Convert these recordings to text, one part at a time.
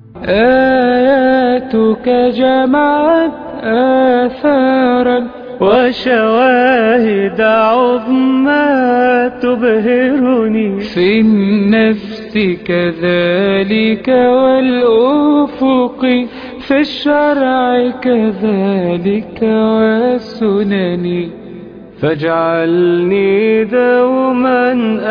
آياتك جمعت آثارا وشواهد عظمى تبهرني في النفس كذلك والأفق في الشرع كذلك والسنن فاجعلني دوما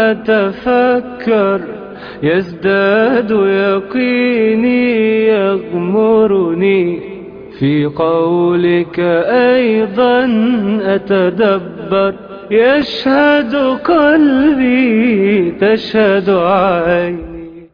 أتفكر يزداد يقيني يغمرني في قولك أيضا أتدبر يشهد قلبي تشهد عيني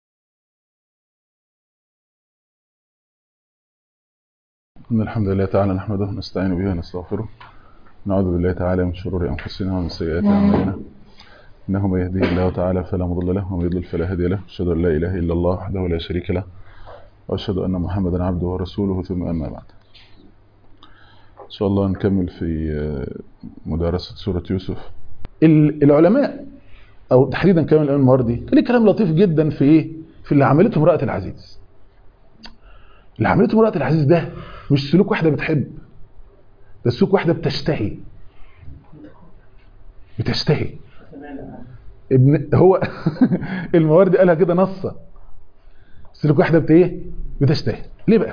إن الحمد لله تعالى نحمده ونستعين به ونستغفره نعوذ بالله تعالى من شرور أنفسنا ومن سيئات أعمالنا إنه من يهديه الله تعالى فلا مضل له ومن يضلل فلا هادي له أشهد أن لا إله إلا الله وحده لا شريك له وأشهد أن محمدا عبده ورسوله ثم أما بعد إن شاء الله نكمل في مدارسة سورة يوسف العلماء أو تحديدا كمان الإمام الماردي كان ليه كلام لطيف جدا في إيه؟ في اللي عملته امرأة العزيز اللي عملته امرأة العزيز ده مش سلوك واحدة بتحب ده سلوك واحدة بتشتهي بتشتهي ابن هو المواردي قالها كده نصا سلوك واحدة بت ايه بتشتهي ليه بقى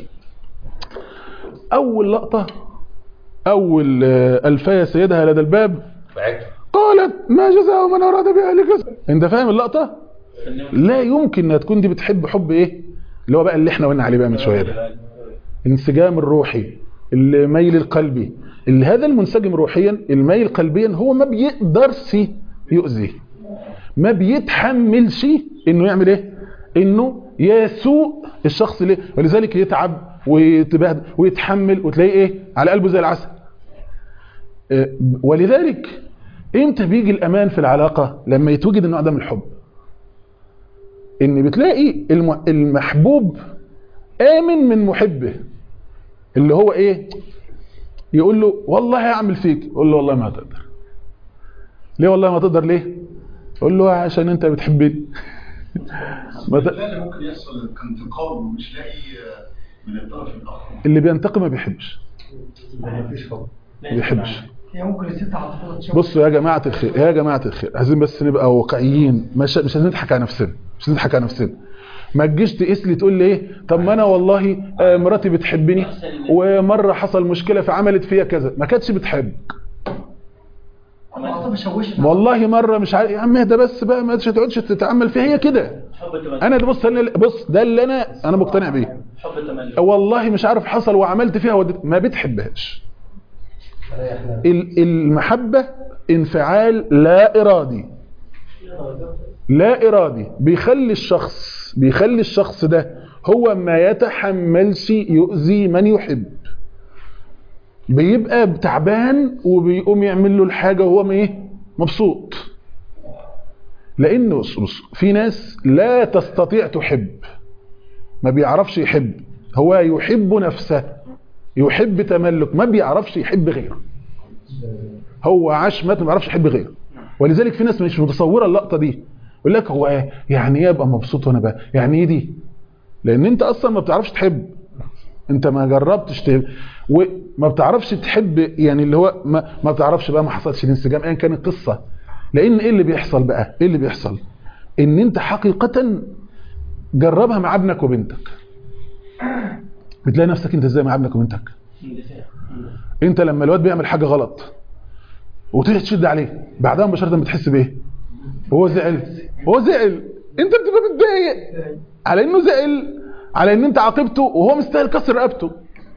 اول لقطة اول الفاية سيدها لدى الباب قالت ما جزاء من اراد باهلك انت فاهم اللقطة لا يمكن انها تكون دي بتحب حب ايه اللي هو بقى اللي احنا قلنا عليه بقى من شويه ده الانسجام الروحي الميل القلبي اللي هذا المنسجم روحيا الميل قلبيا هو ما بيقدرش يؤذيه ما بيتحملش انه يعمل ايه انه يسوء الشخص ليه ولذلك يتعب ويتبهدل ويتحمل وتلاقيه ايه على قلبه زي العسل ولذلك امتى بيجي الامان في العلاقه لما يتوجد النوع ده من الحب ان بتلاقي المحبوب امن من محبه اللي هو ايه يقول له والله هعمل فيك يقول له والله ما تقدر ليه والله ما تقدر ليه يقول له عشان انت بتحبني ما ت... ممكن يحصل كانتقام ومش لاقي من الطرف الاخر اللي بينتقم ما بيحبش ما فيش حب ما بيحبش هي ممكن الست عاطفيه بصوا يا جماعه الخير يا جماعه الخير عايزين بس نبقى واقعيين مش مش هنضحك على نفسنا مش هنضحك على نفسنا ما تجيش تقيس لي تقول لي ايه طب ما انا والله مراتي بتحبني ومره حصل مشكله فعملت فيا كذا ما كانتش بتحبك والله مره مش عارف يا عم اهدى بس بقى ما تقعدش تتعمل فيها هي كده انا ده بص بص ده اللي انا انا مقتنع بيه والله مش عارف حصل وعملت فيها ودت ما بتحبهاش المحبه انفعال لا ارادي لا ارادي بيخلي الشخص بيخلي الشخص ده هو ما يتحملش يؤذي من يحب بيبقى تعبان وبيقوم يعمل له الحاجة وهو ايه مبسوط لانه في ناس لا تستطيع تحب ما بيعرفش يحب هو يحب نفسه يحب تملك ما بيعرفش يحب غيره هو عاش مات ما بيعرفش يحب غيره ولذلك في ناس مش متصوره اللقطه دي يقول لك هو ايه يعني ايه ابقى مبسوط وانا بقى يعني ايه دي لان انت اصلا ما بتعرفش تحب انت ما جربتش تحب وما بتعرفش تحب يعني اللي هو ما, ما بتعرفش بقى ما حصلش الانسجام ايا كانت القصه لان ايه اللي بيحصل بقى ايه اللي بيحصل ان انت حقيقه جربها مع ابنك وبنتك بتلاقي نفسك انت ازاي مع ابنك وبنتك انت لما الواد بيعمل حاجه غلط وتيجي تشد عليه بعدها مباشره بتحس بايه هو زعل هو زعل انت بتبقى متضايق على انه زعل على ان انت عاقبته وهو مستاهل كسر رقبته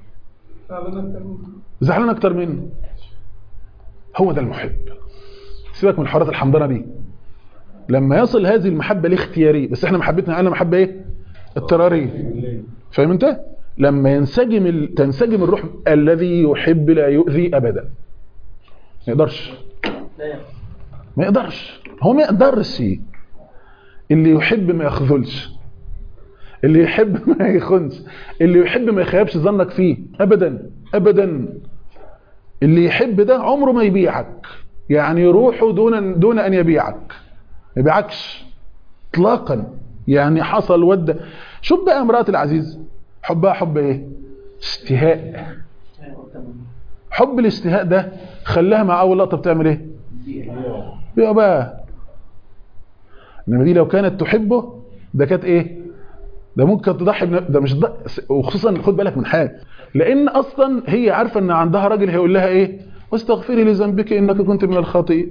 زعلان اكتر منه هو ده المحب سيبك من الحوارات الحمضانه دي لما يصل هذه المحبه الاختياريه بس احنا محبتنا انا محبه ايه اضطراريه فاهم انت لما ينسجم ال... تنسجم الروح الذي يحب لا يؤذي ابدا ما يقدرش ما يقدرش هو ما يقدرش اللي يحب ما يخذلش اللي يحب ما يخنش اللي يحب ما يخيبش ظنك فيه ابدا ابدا اللي يحب ده عمره ما يبيعك يعني روحه دون دون ان يبيعك ما يبيعكش اطلاقا يعني حصل ود شوف بقى امرأة العزيز حبها حب ايه اشتهاء حب الاشتهاء ده خلاها مع اول لقطة بتعمل ايه بيبقى بقى انما دي لو كانت تحبه ده كانت ايه ده ممكن تضحي بن- ده مش ض... وخصوصا خد بالك من حاجه لان اصلا هي عارفه ان عندها راجل هيقول لها ايه واستغفري لذنبك انك كنت من الخاطئين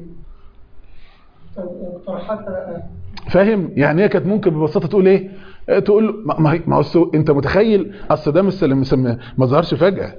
اقتراحات بقى فاهم يعني هي كانت ممكن ببساطه تقول ايه آه، تقول له- ما- ما هي- ما هو السو- انت متخيل اصل ده مش سلم- مسمى- ما ظهرش فجاه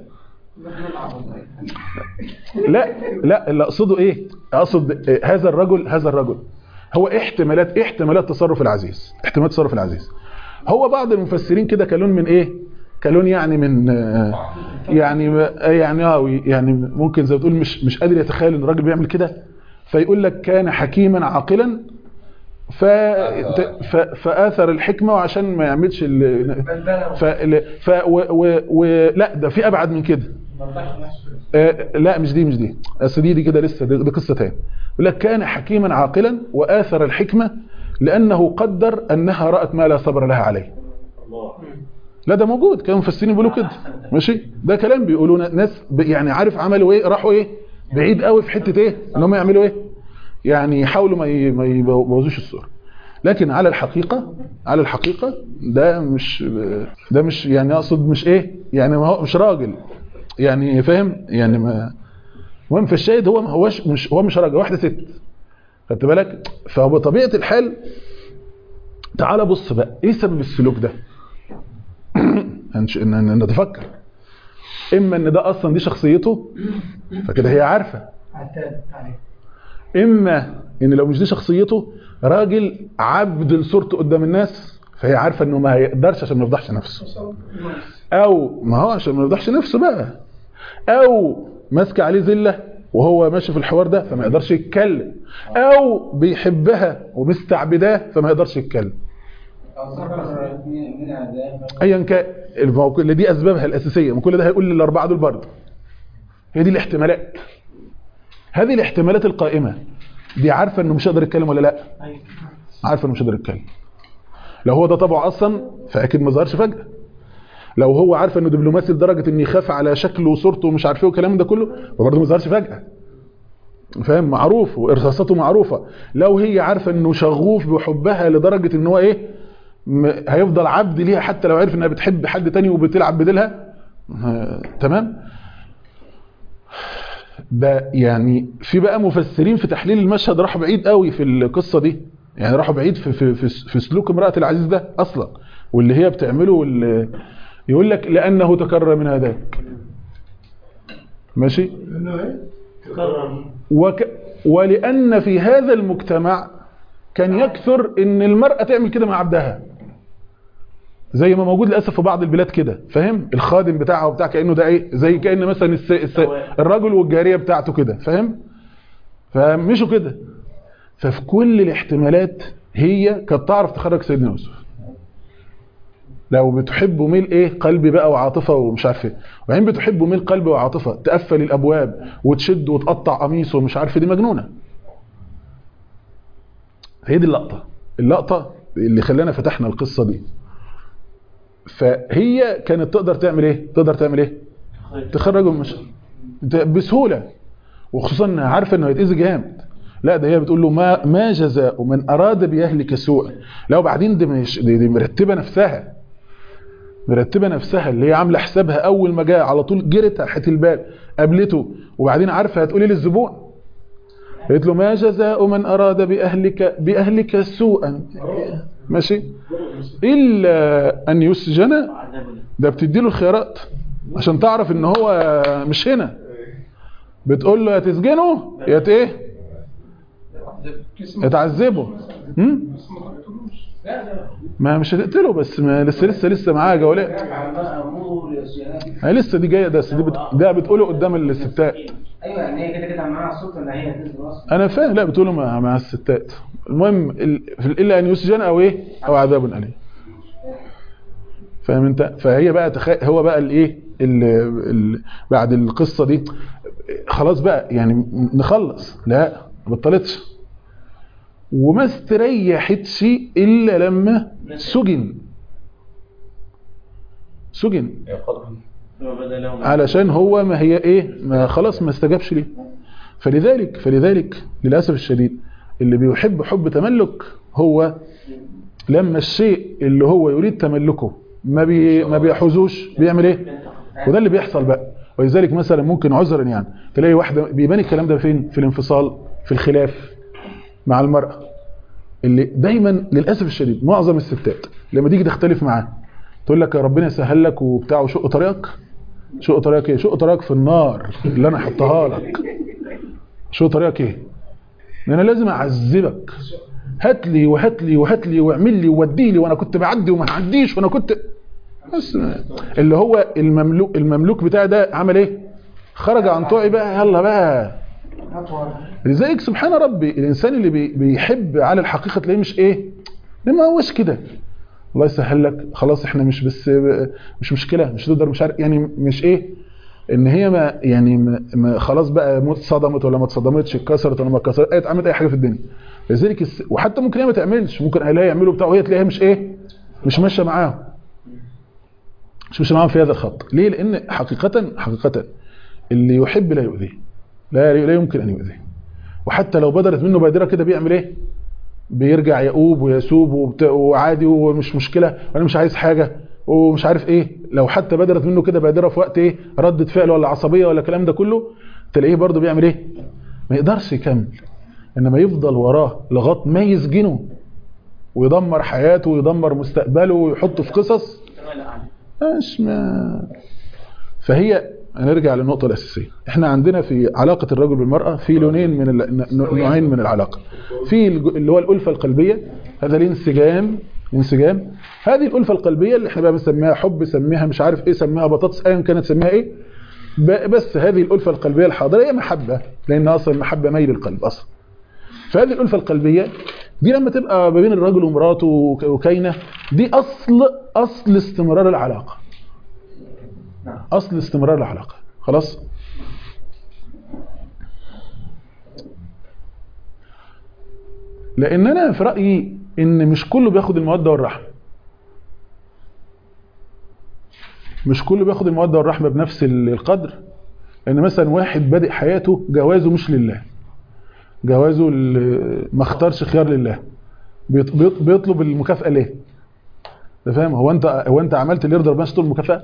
لا لا اللي اقصده ايه اقصد آه، هذا الرجل هذا الرجل هو احتمالات احتمالات تصرف العزيز احتمالات تصرف العزيز هو بعض المفسرين كده كلون من ايه كلون يعني من آه، يعني آه، يعني اه يعني ممكن زي ما تقول مش مش قادر يتخيل ان الراجل بيعمل كده فيقول لك كان حكيما عاقلا ف... ف... فاثر الحكمه وعشان ما يعملش ال... ف... ف... و... و... و... لا ده في ابعد من كده آه، لا مش دي مش دي اصل دي دي كده لسه دي, دي قصه تاني يقول لك كان حكيما عاقلا واثر الحكمه لانه قدر انها رات ما لا صبر لها عليه لا ده موجود كانوا مفسرين بيقولوا كده ماشي ده كلام بيقولوا ناس ب- يعني عارف عملوا ايه راحوا ايه بعيد قوي في حته ايه ان هم يعملوا ايه يعني يحاولوا ما ي- ما يبوظوش الصوره لكن على الحقيقه على الحقيقه ده مش ده مش يعني اقصد مش ايه يعني ما هو مش راجل يعني فاهم يعني ما المهم فالشاهد هو ما هوش مش هو مش راجل واحده ست خدت بالك فهو بطبيعه الحال تعال بص بقى ايه سبب السلوك ده هنش- ان إن نتفكر اما ان ده اصلا دي شخصيته فكده هي عارفه عتاد عليه اما ان لو مش دي شخصيته راجل عبد لصورته قدام الناس فهي عارفه انه ما هيقدرش عشان ما يفضحش نفسه او ما هو عشان ما يفضحش نفسه بقى او ماسكه عليه زله وهو ماشي في الحوار ده فما يقدرش يتكلم او بيحبها ومستعبداه فما يقدرش يتكلم ايا كان الموقع اللي دي اسبابها الاساسيه من كل ده هيقول للاربعه دول برضه هي دي الاحتمالات هذه الاحتمالات القائمه دي عارفه انه مش هيقدر يتكلم ولا لا عارفه انه مش هيقدر يتكلم لو هو ده طبعه اصلا فاكيد ما ظهرش فجاه لو هو عارف انه دبلوماسي لدرجه ان يخاف على شكله وصورته ومش عارف ايه والكلام ده كله فبرضه ما ظهرش فجاه فاهم معروف وارصاصاته معروفه لو هي عارفه انه شغوف بحبها لدرجه ان هو ايه م- هيفضل عبد ليها حتى لو عرف انها بتحب حد تاني وبتلعب بديلها آه، تمام ده يعني في بقى مفسرين في تحليل المشهد راحوا بعيد قوي في القصه دي يعني راحوا بعيد في في في, في سلوك امراه العزيز ده اصلا واللي هي بتعمله واللي يقول لك لانه تكرر من هذاك ماشي وك ولان في هذا المجتمع كان يكثر ان المراه تعمل كده مع عبدها زي ما موجود للاسف في بعض البلاد كده فاهم الخادم بتاعها وبتاع كانه ده ايه زي كان مثلا الس... الس... الرجل والجاريه بتاعته كده فاهم فمشوا كده ففي كل الاحتمالات هي كانت تعرف تخرج سيدنا يوسف لو بتحبوا ميل ايه قلبي بقى وعاطفه ومش عارف ايه وبعدين بتحبوا ميل قلبي وعاطفه تقفل الابواب وتشد وتقطع قميصه ومش عارف إيه، دي مجنونه هي دي اللقطه اللقطه اللي خلانا فتحنا القصه دي فهي كانت تقدر تعمل ايه تقدر تعمل ايه تخرجه من المشهد انت بسهوله وخصوصا انها عارفه انه هيتاذي جامد لا ده هي بتقول له ما ما جزاء من اراد باهلك سوءا لا وبعدين دي مش دي, دي مرتبه نفسها مرتبه نفسها اللي هي عامله حسابها اول ما جاء على طول جرت ناحيه الباب قابلته وبعدين عارفه هتقولي للزبون قالت له ما جزاء من اراد باهلك باهلك سوءا ماشي الا ان يسجن ده بتدي له الخيارات عشان تعرف ان هو مش هنا بتقول له يا تسجنه يا ت- ايه يا تعذبه هم؟ ما مش هتقتله بس ما لسه لسه لسه معاه جولات هي لسه دي جايه ده دي بت... ده بتقوله قدام الستات ايوه يعني هي كده كده معاها السلطه ان هي تنزل اصلا انا فاهم لا بتقوله مع, مع الستات المهم ال... في- الا ان يسجن او ايه او عذاب اليم فاهم انت فهي بقى تخ... هو بقى الايه ال... ال... بعد القصه دي خلاص بقى يعني نخلص لا ما بطلتش وما استريحتش الا لما سجن سجن علشان هو ما هي ايه ما خلاص ما استجابش ليه فلذلك فلذلك للاسف الشديد اللي بيحب حب تملك هو لما الشيء اللي هو يريد تملكه ما بي ما بيحوزوش بيعمل ايه وده اللي بيحصل بقى ولذلك مثلا ممكن عذرا يعني تلاقي واحده بيبان الكلام ده فين في الانفصال في الخلاف مع المراه اللي دايما للاسف الشديد معظم الستات لما تيجي تختلف معاه تقول لك يا ربنا يسهل لك وبتاع وشق طريقك شق طريقك ايه شق طريقك في النار اللي انا احطها لك شق طريقك ايه انا لازم اعذبك هات لي وهات لي وهات لي واعمل لي وودي لي وانا كنت بعدي وما عديش وانا كنت بس اللي هو المملوك المملوك بتاعي ده عمل ايه خرج عن طوعي بقى يلا بقى لذلك سبحان ربي الانسان اللي بي- بيحب على الحقيقه تلاقيه مش ايه ما هوش كده الله يسهل لك خلاص احنا مش بس مش مشكله مش تقدر مش عارف يعني مش ايه ان هي ما يعني ما ما خلاص بقى موت صدمت ولا ما اتصدمتش اتكسرت ولا ما اتكسرت ايه اتعملت اي حاجه في الدنيا لذلك الس... وحتى ممكن هي ما تعملش ممكن اهلها يعملوا بتاع وهي تلاقيها مش ايه مش ماشيه معاهم مش ماشيه معاهم في هذا الخط ليه لان حقيقه حقيقه اللي يحب لا يؤذيه لا لا يمكن ان يؤذيه وحتى لو بدرت منه بادره كده بيعمل ايه بيرجع يؤوب ويسوب وبت... وعادي ومش مشكله وانا مش عايز حاجه ومش عارف ايه لو حتى بدرت منه كده بادره في وقت ايه ردة فعل ولا عصبيه ولا الكلام ده كله تلاقيه برضه بيعمل ايه ما يقدرش يكمل انما يفضل وراه لغايه ما يسجنه ويدمر حياته ويدمر مستقبله ويحطه في قصص مش ما فهي هنرجع للنقطة الأساسية احنا عندنا في علاقة الرجل بالمرأة في لونين من ال- نوعين من العلاقة في الج- اللي هو الألفة القلبية هذا الانسجام انسجام هذه الألفة القلبية اللي احنا بقى بنسميها حب سميها مش عارف ايه سميها بطاطس ايا كانت سميها ايه ب- بس هذه الألفة القلبية الحاضرة هي محبة لأن أصلا المحبة ميل القلب أصلا فهذه الألفة القلبية دي لما تبقى ما بين الرجل ومراته وك- وكينة دي أصل أصل استمرار العلاقة أصل استمرار العلاقة خلاص لأن أنا في رأيي إن مش كله بياخد المودة والرحمة مش كله بياخد المودة والرحمة بنفس القدر لأن مثلا واحد بادئ حياته جوازه مش لله جوازه ال- ما اختارش خيار لله بيط- بيط- بيطلب المكافأة ليه انت فاهم هو انت هو انت عملت اللي يرضى ربنا تطلب المكافأة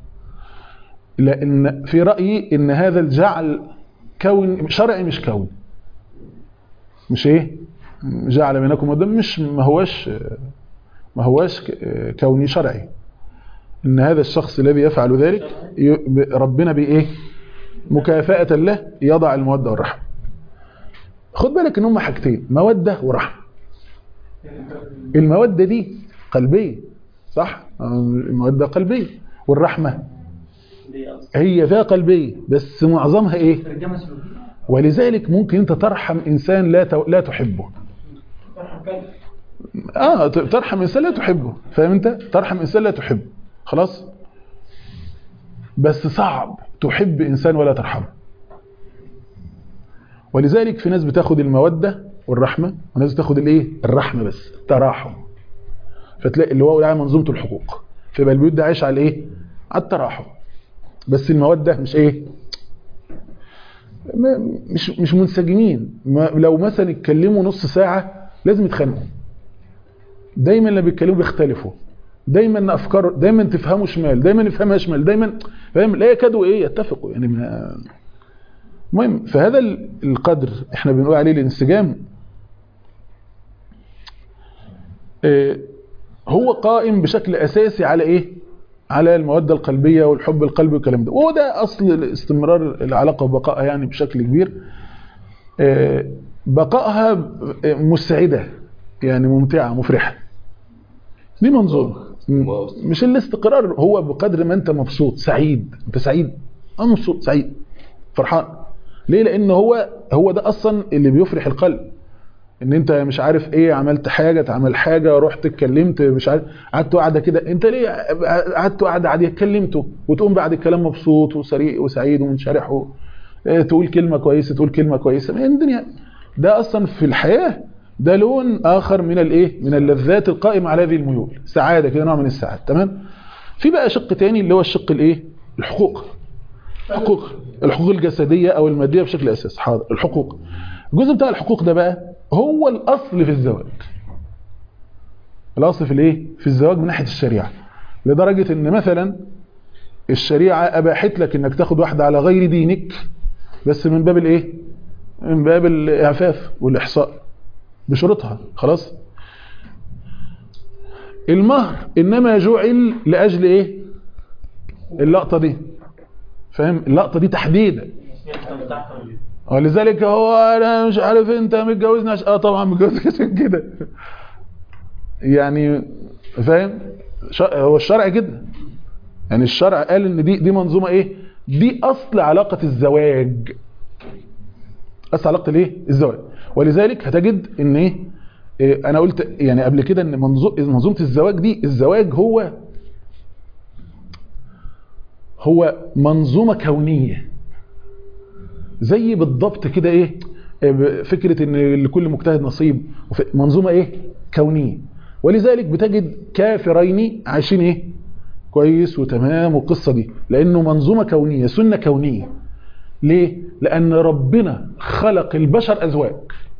لان في رايي ان هذا الجعل كون شرعي مش كون مش ايه جعل بينكم مودة مش ما هواش ما هواش ك- كوني شرعي ان هذا الشخص الذي يفعل ذلك ي- ب- ربنا بايه مكافأة له يضع المودة والرحمة خد بالك ان هم حاجتين مودة ورحمة المودة دي قلبية صح المودة قلبية والرحمة هي فيها قلبية بس معظمها ايه ترجمة سلوكية ولذلك ممكن انت ترحم انسان لا ت- لا تحبه اه ت- ترحم انسان لا تحبه فاهم انت ترحم انسان لا تحبه خلاص بس صعب تحب انسان ولا ترحمه ولذلك في ناس بتاخد المودة والرحمة وناس بتاخد الايه الرحمة بس التراحم فتلاقي اللي هو يعني منظومة الحقوق فيبقى البيوت ده عايش على ايه على التراحم بس المودة مش ايه ما- مش مش منسجمين ما لو مثلا اتكلموا نص ساعة لازم يتخانقوا دايما لما بيتكلموا بيختلفوا دايما افكار دايما تفهموا شمال دايما يفهمها شمال دايما فاهم لا يكادوا ايه يتفقوا يعني ما المهم فهذا ال- القدر احنا بنقول عليه الانسجام آه، هو قائم بشكل اساسي على ايه على المودة القلبية والحب القلبي والكلام ده وهو ده أصل استمرار العلاقة وبقائها يعني بشكل كبير آه، بقائها آه، مسعدة يعني ممتعة مفرحة دي منظومة م- مش الاستقرار هو بقدر ما انت مبسوط سعيد انت سعيد اه مبسوط سعيد فرحان ليه لان هو هو ده اصلا اللي بيفرح القلب ان انت مش عارف ايه عملت حاجه اتعمل حاجه رحت اتكلمت مش عارف قعدت قاعده كده انت ليه قعدت قاعده عاديه اتكلمته وتقوم بعد الكلام مبسوط وسريع وسعيد ومنشرح و... اه، تقول كلمه كويسه تقول كلمه كويسه ما هي الدنيا ده اصلا في الحياه ده لون اخر من الايه من اللذات القائمه على هذه الميول سعاده كده نوع من السعاده تمام في بقى شق تاني اللي هو الشق الايه الحقوق حقوق الحقوق الجسديه او الماديه بشكل اساسي حاضر الحقوق الجزء بتاع الحقوق ده بقى هو الاصل في الزواج الاصل في الايه في الزواج من ناحيه الشريعه لدرجه ان مثلا الشريعه اباحت لك انك تاخد واحده على غير دينك بس من باب الايه من باب الاعفاف والاحصاء بشروطها خلاص المهر انما جعل لاجل ايه اللقطه دي فاهم اللقطه دي تحديدا ولذلك هو انا مش عارف انت متجوزني عشان اه طبعا متجوزك عشان كده يعني فاهم ش- هو الشرع كده يعني الشرع قال ان دي دي منظومه ايه دي اصل علاقه الزواج اصل علاقه الايه الزواج ولذلك هتجد ان ايه إيه، انا قلت يعني قبل كده ان منظو- منظومه الزواج دي الزواج هو هو منظومه كونيه زي بالضبط كده ايه إيه، فكره ان لكل مجتهد نصيب وف- منظومه ايه كونيه ولذلك بتجد كافرين عايشين ايه كويس وتمام والقصه دي لانه منظومه كونيه سنه كونيه ليه لان ربنا خلق البشر ازواج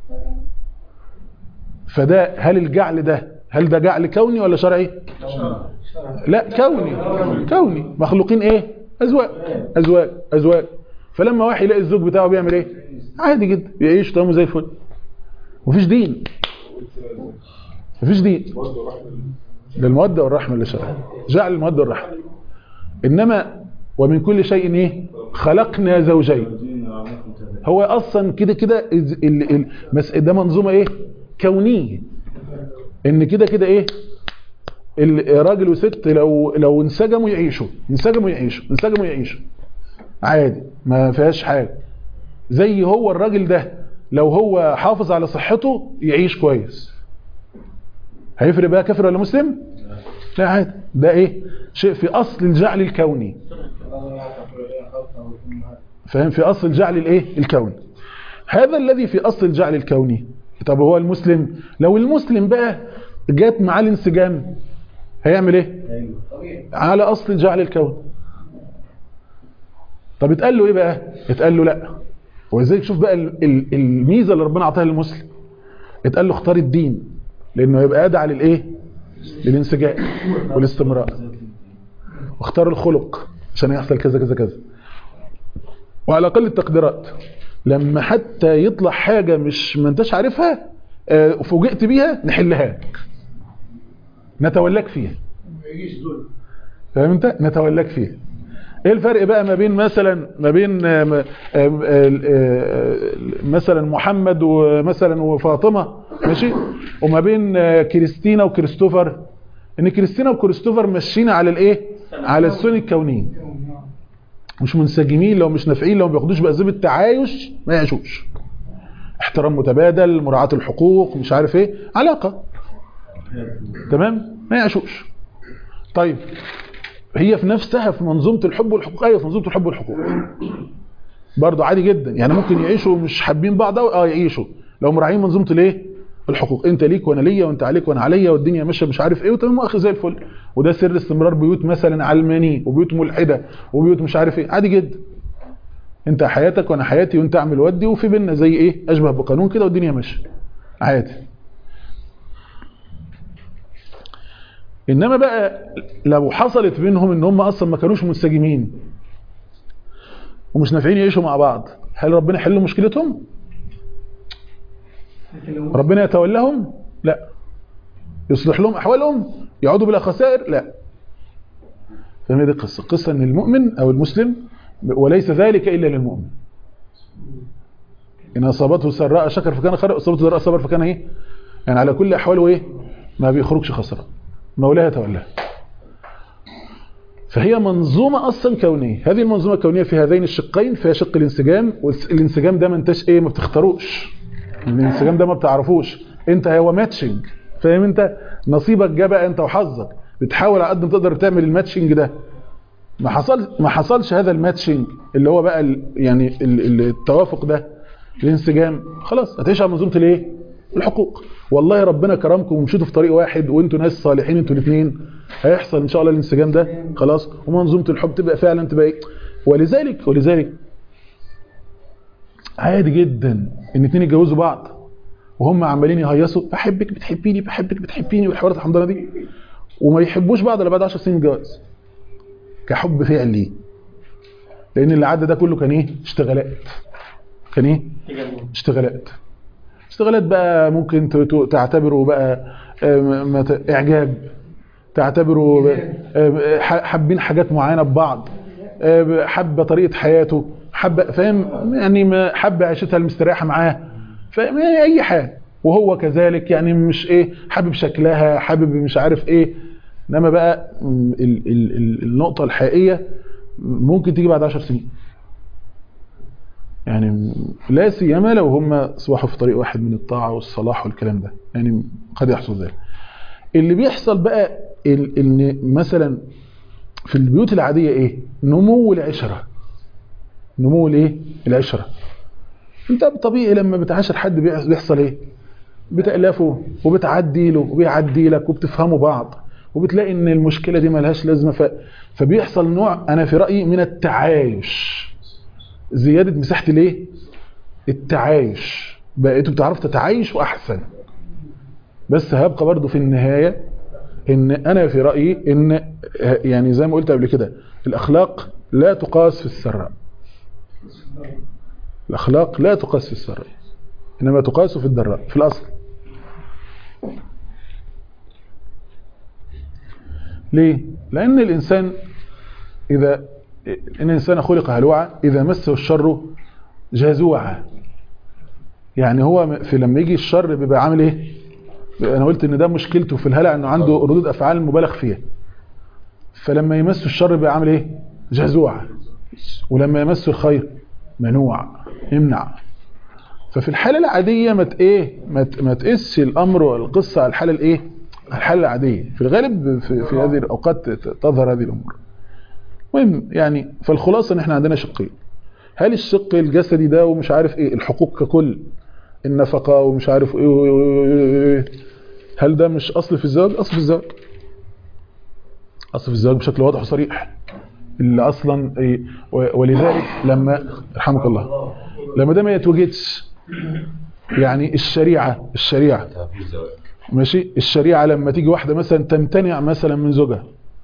فده هل الجعل ده هل ده جعل كوني ولا شرعي لا كوني كوني مخلوقين ايه ازواج ازواج ازواج فلما واحد يلاقي الزوج بتاعه بيعمل ايه عادي جدا بيعيش تمام زي الفل مفيش دين مفيش دين للمودة والرحمة اللي شرع جعل المودة والرحمة إنما ومن كل شيء إيه خلقنا زوجين هو أصلا كده كده إز- ال- ال- مس- ده منظومة إيه كونية إن كده كده إيه الراجل وست لو لو انسجموا يعيشوا انسجموا يعيشوا انسجموا يعيشوا عادي ما فيهاش حاجة زي هو الراجل ده لو هو حافظ على صحته يعيش كويس هيفرق بقى كافر ولا مسلم لا عادي ده ايه شيء في اصل الجعل الكوني فاهم في اصل الجعل الايه الكوني هذا الذي في اصل الجعل الكوني طب هو المسلم لو المسلم بقى جات معاه الانسجام هيعمل ايه على اصل الجعل الكوني طب اتقال له ايه بقى اتقال له لا ولذلك شوف بقى ال- ال- الميزه اللي ربنا عطاها للمسلم اتقال له اختار الدين لانه يبقى ادعى للايه للانسجام والاستمرار واختار الخلق عشان يحصل كذا كذا كذا وعلى اقل التقديرات لما حتى يطلع حاجه مش ما انتش عارفها آه، وفوجئت بيها نحلها لك نتولاك فيها فاهم انت نتولاك فيها ايه الفرق بقى ما بين مثلا ما بين آه، م- آه، آه، آه، مثلا محمد ومثلا وفاطمه ماشي وما بين آه، كريستينا وكريستوفر ان كريستينا وكريستوفر ماشيين على الايه على السنن الكونيه مش منسجمين لو مش نافعين لو ما بياخدوش باسباب التعايش ما يعيشوش احترام متبادل مراعاه الحقوق مش عارف ايه علاقه تمام ما يعيشوش طيب هي في نفسها في منظومه الحب والحقوق ايوه في منظومه الحب والحقوق برضه عادي جدا يعني ممكن يعيشوا مش حابين بعض أوي، اه يعيشوا لو مراعين منظومه الايه الحقوق انت ليك وانا ليا وانت عليك وانا عليا والدنيا ماشيه مش عارف ايه وتمام واخي زي الفل وده سر استمرار بيوت مثلا علمانيه وبيوت ملحده وبيوت مش عارف ايه عادي جدا انت حياتك وانا حياتي وانت اعمل ودي وفي بينا زي ايه اشبه بقانون كده والدنيا ماشيه عادي انما بقى لو حصلت بينهم ان هم اصلا ما كانوش منسجمين ومش نافعين يعيشوا مع بعض هل ربنا يحل مشكلتهم ربنا يتولاهم لا يصلح لهم احوالهم يعودوا بلا خسائر لا فما دي القصه القصه ان المؤمن او المسلم وليس ذلك الا للمؤمن ان اصابته سراء شكر فكان خير اصابته ضراء صبر فكان ايه يعني على كل احواله ايه ما بيخرجش خسران مولاه يتولاه فهي منظومة أصلا كونية هذه المنظومة الكونية في هذين الشقين فيها شق الانسجام والانسجام ده ما انتش ايه ما بتختاروش الانسجام ده ما بتعرفوش انت هو ماتشنج فاهم انت نصيبك جه بقى انت وحظك بتحاول على قد ما تقدر تعمل الماتشنج ده ما حصل ما حصلش هذا الماتشنج اللي هو بقى ال يعني ال- ال- التوافق ده الانسجام خلاص هتعيش على منظومه الايه الحقوق والله ربنا كرمكم ومشيتوا في طريق واحد وانتوا ناس صالحين انتوا الاثنين هيحصل ان شاء الله الانسجام ده خلاص ومنظومه الحب تبقى فعلا تبقى ايه ولذلك ولذلك عادي جدا ان اتنين يتجوزوا بعض وهم عمالين يهيصوا بحبك بتحبيني بحبك بتحبيني والحوارات الحمضانه دي وما يحبوش بعض الا بعد 10 سنين جواز كحب فعلي لان اللي عدى ده كله كان ايه اشتغالات كان ايه اشتغالات اشتغالات بقى ممكن ت- ت- تعتبره بقى آه، ما ت- اعجاب تعتبره آه، ح- حابين حاجات معينه ببعض آه، حابه طريقه حياته حابه فاهم يعني ما حابه عيشتها المستريحه معاه فاهم يعني اي حاجه وهو كذلك يعني مش ايه حابب شكلها حابب مش عارف ايه انما بقى م، ال- ال- ال- النقطه الحقيقيه ممكن تيجي بعد 10 سنين يعني لا سيما لو هم اصبحوا في طريق واحد من الطاعه والصلاح والكلام ده يعني قد يحصل ذلك اللي بيحصل بقى ال- ان مثلا في البيوت العاديه ايه نمو العشره نمو الايه العشره انت طبيعي لما بتعاشر حد بيح- بيحصل ايه بتألفه وبتعدي له وبيعدي لك وبتفهموا بعض وبتلاقي ان المشكله دي ملهاش لازمه ف... فبيحصل نوع انا في رايي من التعايش زياده مساحه الايه التعايش بقيتوا بتعرفوا تتعايشوا احسن بس هيبقى برضو في النهايه ان انا في رايي ان يعني زي ما قلت قبل كده الاخلاق لا تقاس في السراء الاخلاق لا تقاس في السراء انما تقاس في الضراء في الاصل ليه لان الانسان اذا ان الانسان خلق هلوعا اذا مسه الشر جزوعا يعني هو في لما يجي الشر بيبقى عامل ايه انا قلت ان ده مشكلته في الهلع انه عنده ردود افعال مبالغ فيها فلما يمسه الشر بيبقى عامل ايه جزوع ولما يمسه الخير منوع يمنع ففي الحاله العاديه ما ت- ايه ما ت- ما تقيسش الامر والقصه على الحاله الايه على الحاله العاديه في الغالب في, في هذه الاوقات ت- تظهر هذه الامور المهم يعني فالخلاصه ان احنا عندنا شقين هل الشق الجسدي ده ومش عارف ايه الحقوق ككل النفقه ومش عارف ايه و- و- و- هل ده مش اصل في الزواج اصل في الزواج اصل في الزواج بشكل واضح وصريح اللي اصلا إيه و- ولذلك لما رحمك الله لما ده ما يتوجدش يعني الشريعه الشريعه ماشي الشريعه لما تيجي واحده مثلا تمتنع مثلا من زوجها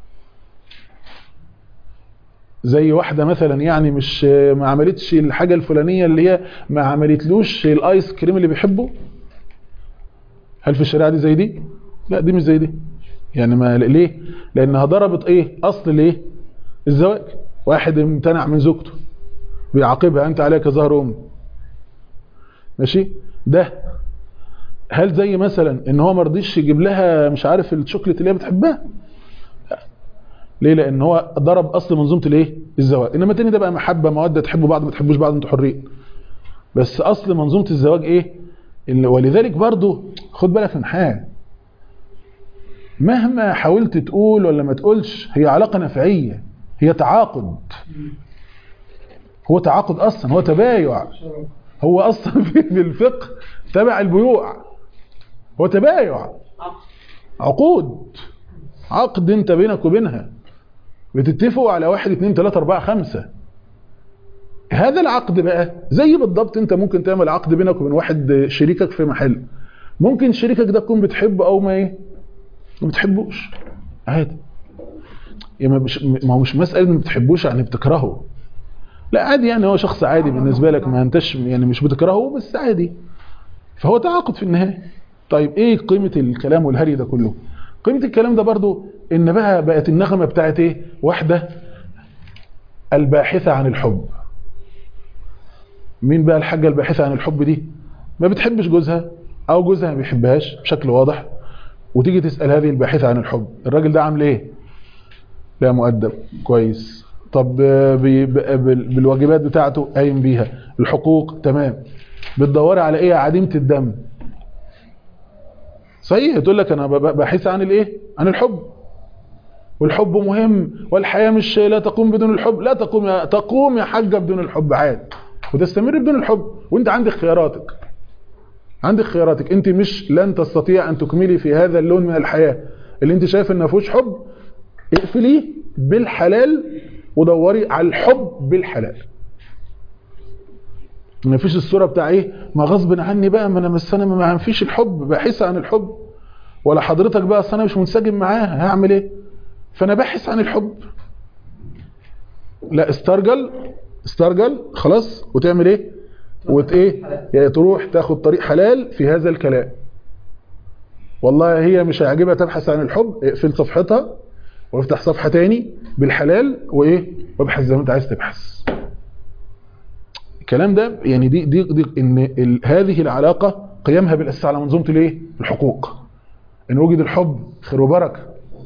زي واحده مثلا يعني مش ما عملتش الحاجه الفلانيه اللي هي ما عملتلوش الايس كريم اللي بيحبه هل في الشريعه دي زي دي لا دي مش زي دي يعني ما ليه لانها ضربت ايه اصل الايه الزواج واحد امتنع من زوجته بيعاقبها انت عليك ظهر ام ماشي ده هل زي مثلا ان هو ما رضيش يجيب لها مش عارف الشوكليت اللي هي بتحبها لا. ليه لان هو ضرب اصل منظومه الايه الزواج انما التاني ده بقى محبه موده تحبوا بعض ما تحبوش بعض انتوا حرين بس اصل منظومه الزواج ايه اللي ولذلك برضو خد بالك من حاجه مهما حاولت تقول ولا ما تقولش هي علاقه نفعيه هي تعاقد هو تعاقد اصلا هو تبايع هو اصلا في في الفقه تبع البيوع هو تبايع عقود عقد انت بينك وبينها بتتفقوا على واحد اتنين تلاتة اربعة خمسة هذا العقد بقى زي بالضبط انت ممكن تعمل عقد بينك وبين واحد شريكك في محل ممكن شريكك ده تكون بتحبه او ما ايه ما بتحبوش عادي يعني ما مش ما هو مش مسألة ما بتحبوش يعني بتكرهه لا عادي يعني هو شخص عادي بالنسبة لك ما انتش يعني مش بتكرهه بس عادي فهو تعاقد في النهاية طيب ايه قيمة الكلام والهري ده كله قيمة الكلام ده برضو ان بقى بقت النغمة بتاعت ايه واحدة الباحثة عن الحب مين بقى الحاجة الباحثة عن الحب دي ما بتحبش جوزها او جوزها ما بيحبهاش بشكل واضح وتيجي تسأل هذه الباحثة عن الحب الراجل ده عامل ايه لا مؤدب كويس طب بي- ب- بال- بالواجبات بتاعته قايم بيها الحقوق تمام بتدوري على ايه عديمة الدم صحيح تقول لك انا ب- ب- باحث عن الايه عن الحب والحب مهم والحياة مش لا تقوم بدون الحب لا تقوم يا تقوم يا حاجة بدون الحب عادي وتستمر بدون الحب وانت عندك خياراتك عندك خياراتك انت مش لن تستطيع ان تكملي في هذا اللون من الحياه اللي انت شايف ان ما فيهوش حب اقفليه بالحلال ودوري على الحب بالحلال ما فيش الصوره بتاع ايه ما غصب عني بقى ما انا بس انا ما فيش الحب بحس عن الحب ولا حضرتك بقى اصل انا مش منسجم معاها هعمل ايه فانا باحث عن الحب لا استرجل استرجل خلاص وتعمل ايه وت ايه يعني تروح تاخد طريق حلال في هذا الكلام والله هي مش هيعجبها تبحث عن الحب اقفل صفحتها وافتح صفحة تاني بالحلال وايه وابحث زي ما انت عايز تبحث الكلام ده يعني دي دي, دي ان ال هذه العلاقة قيامها بالاساس على منظومة الايه الحقوق ان وجد الحب خير وبركة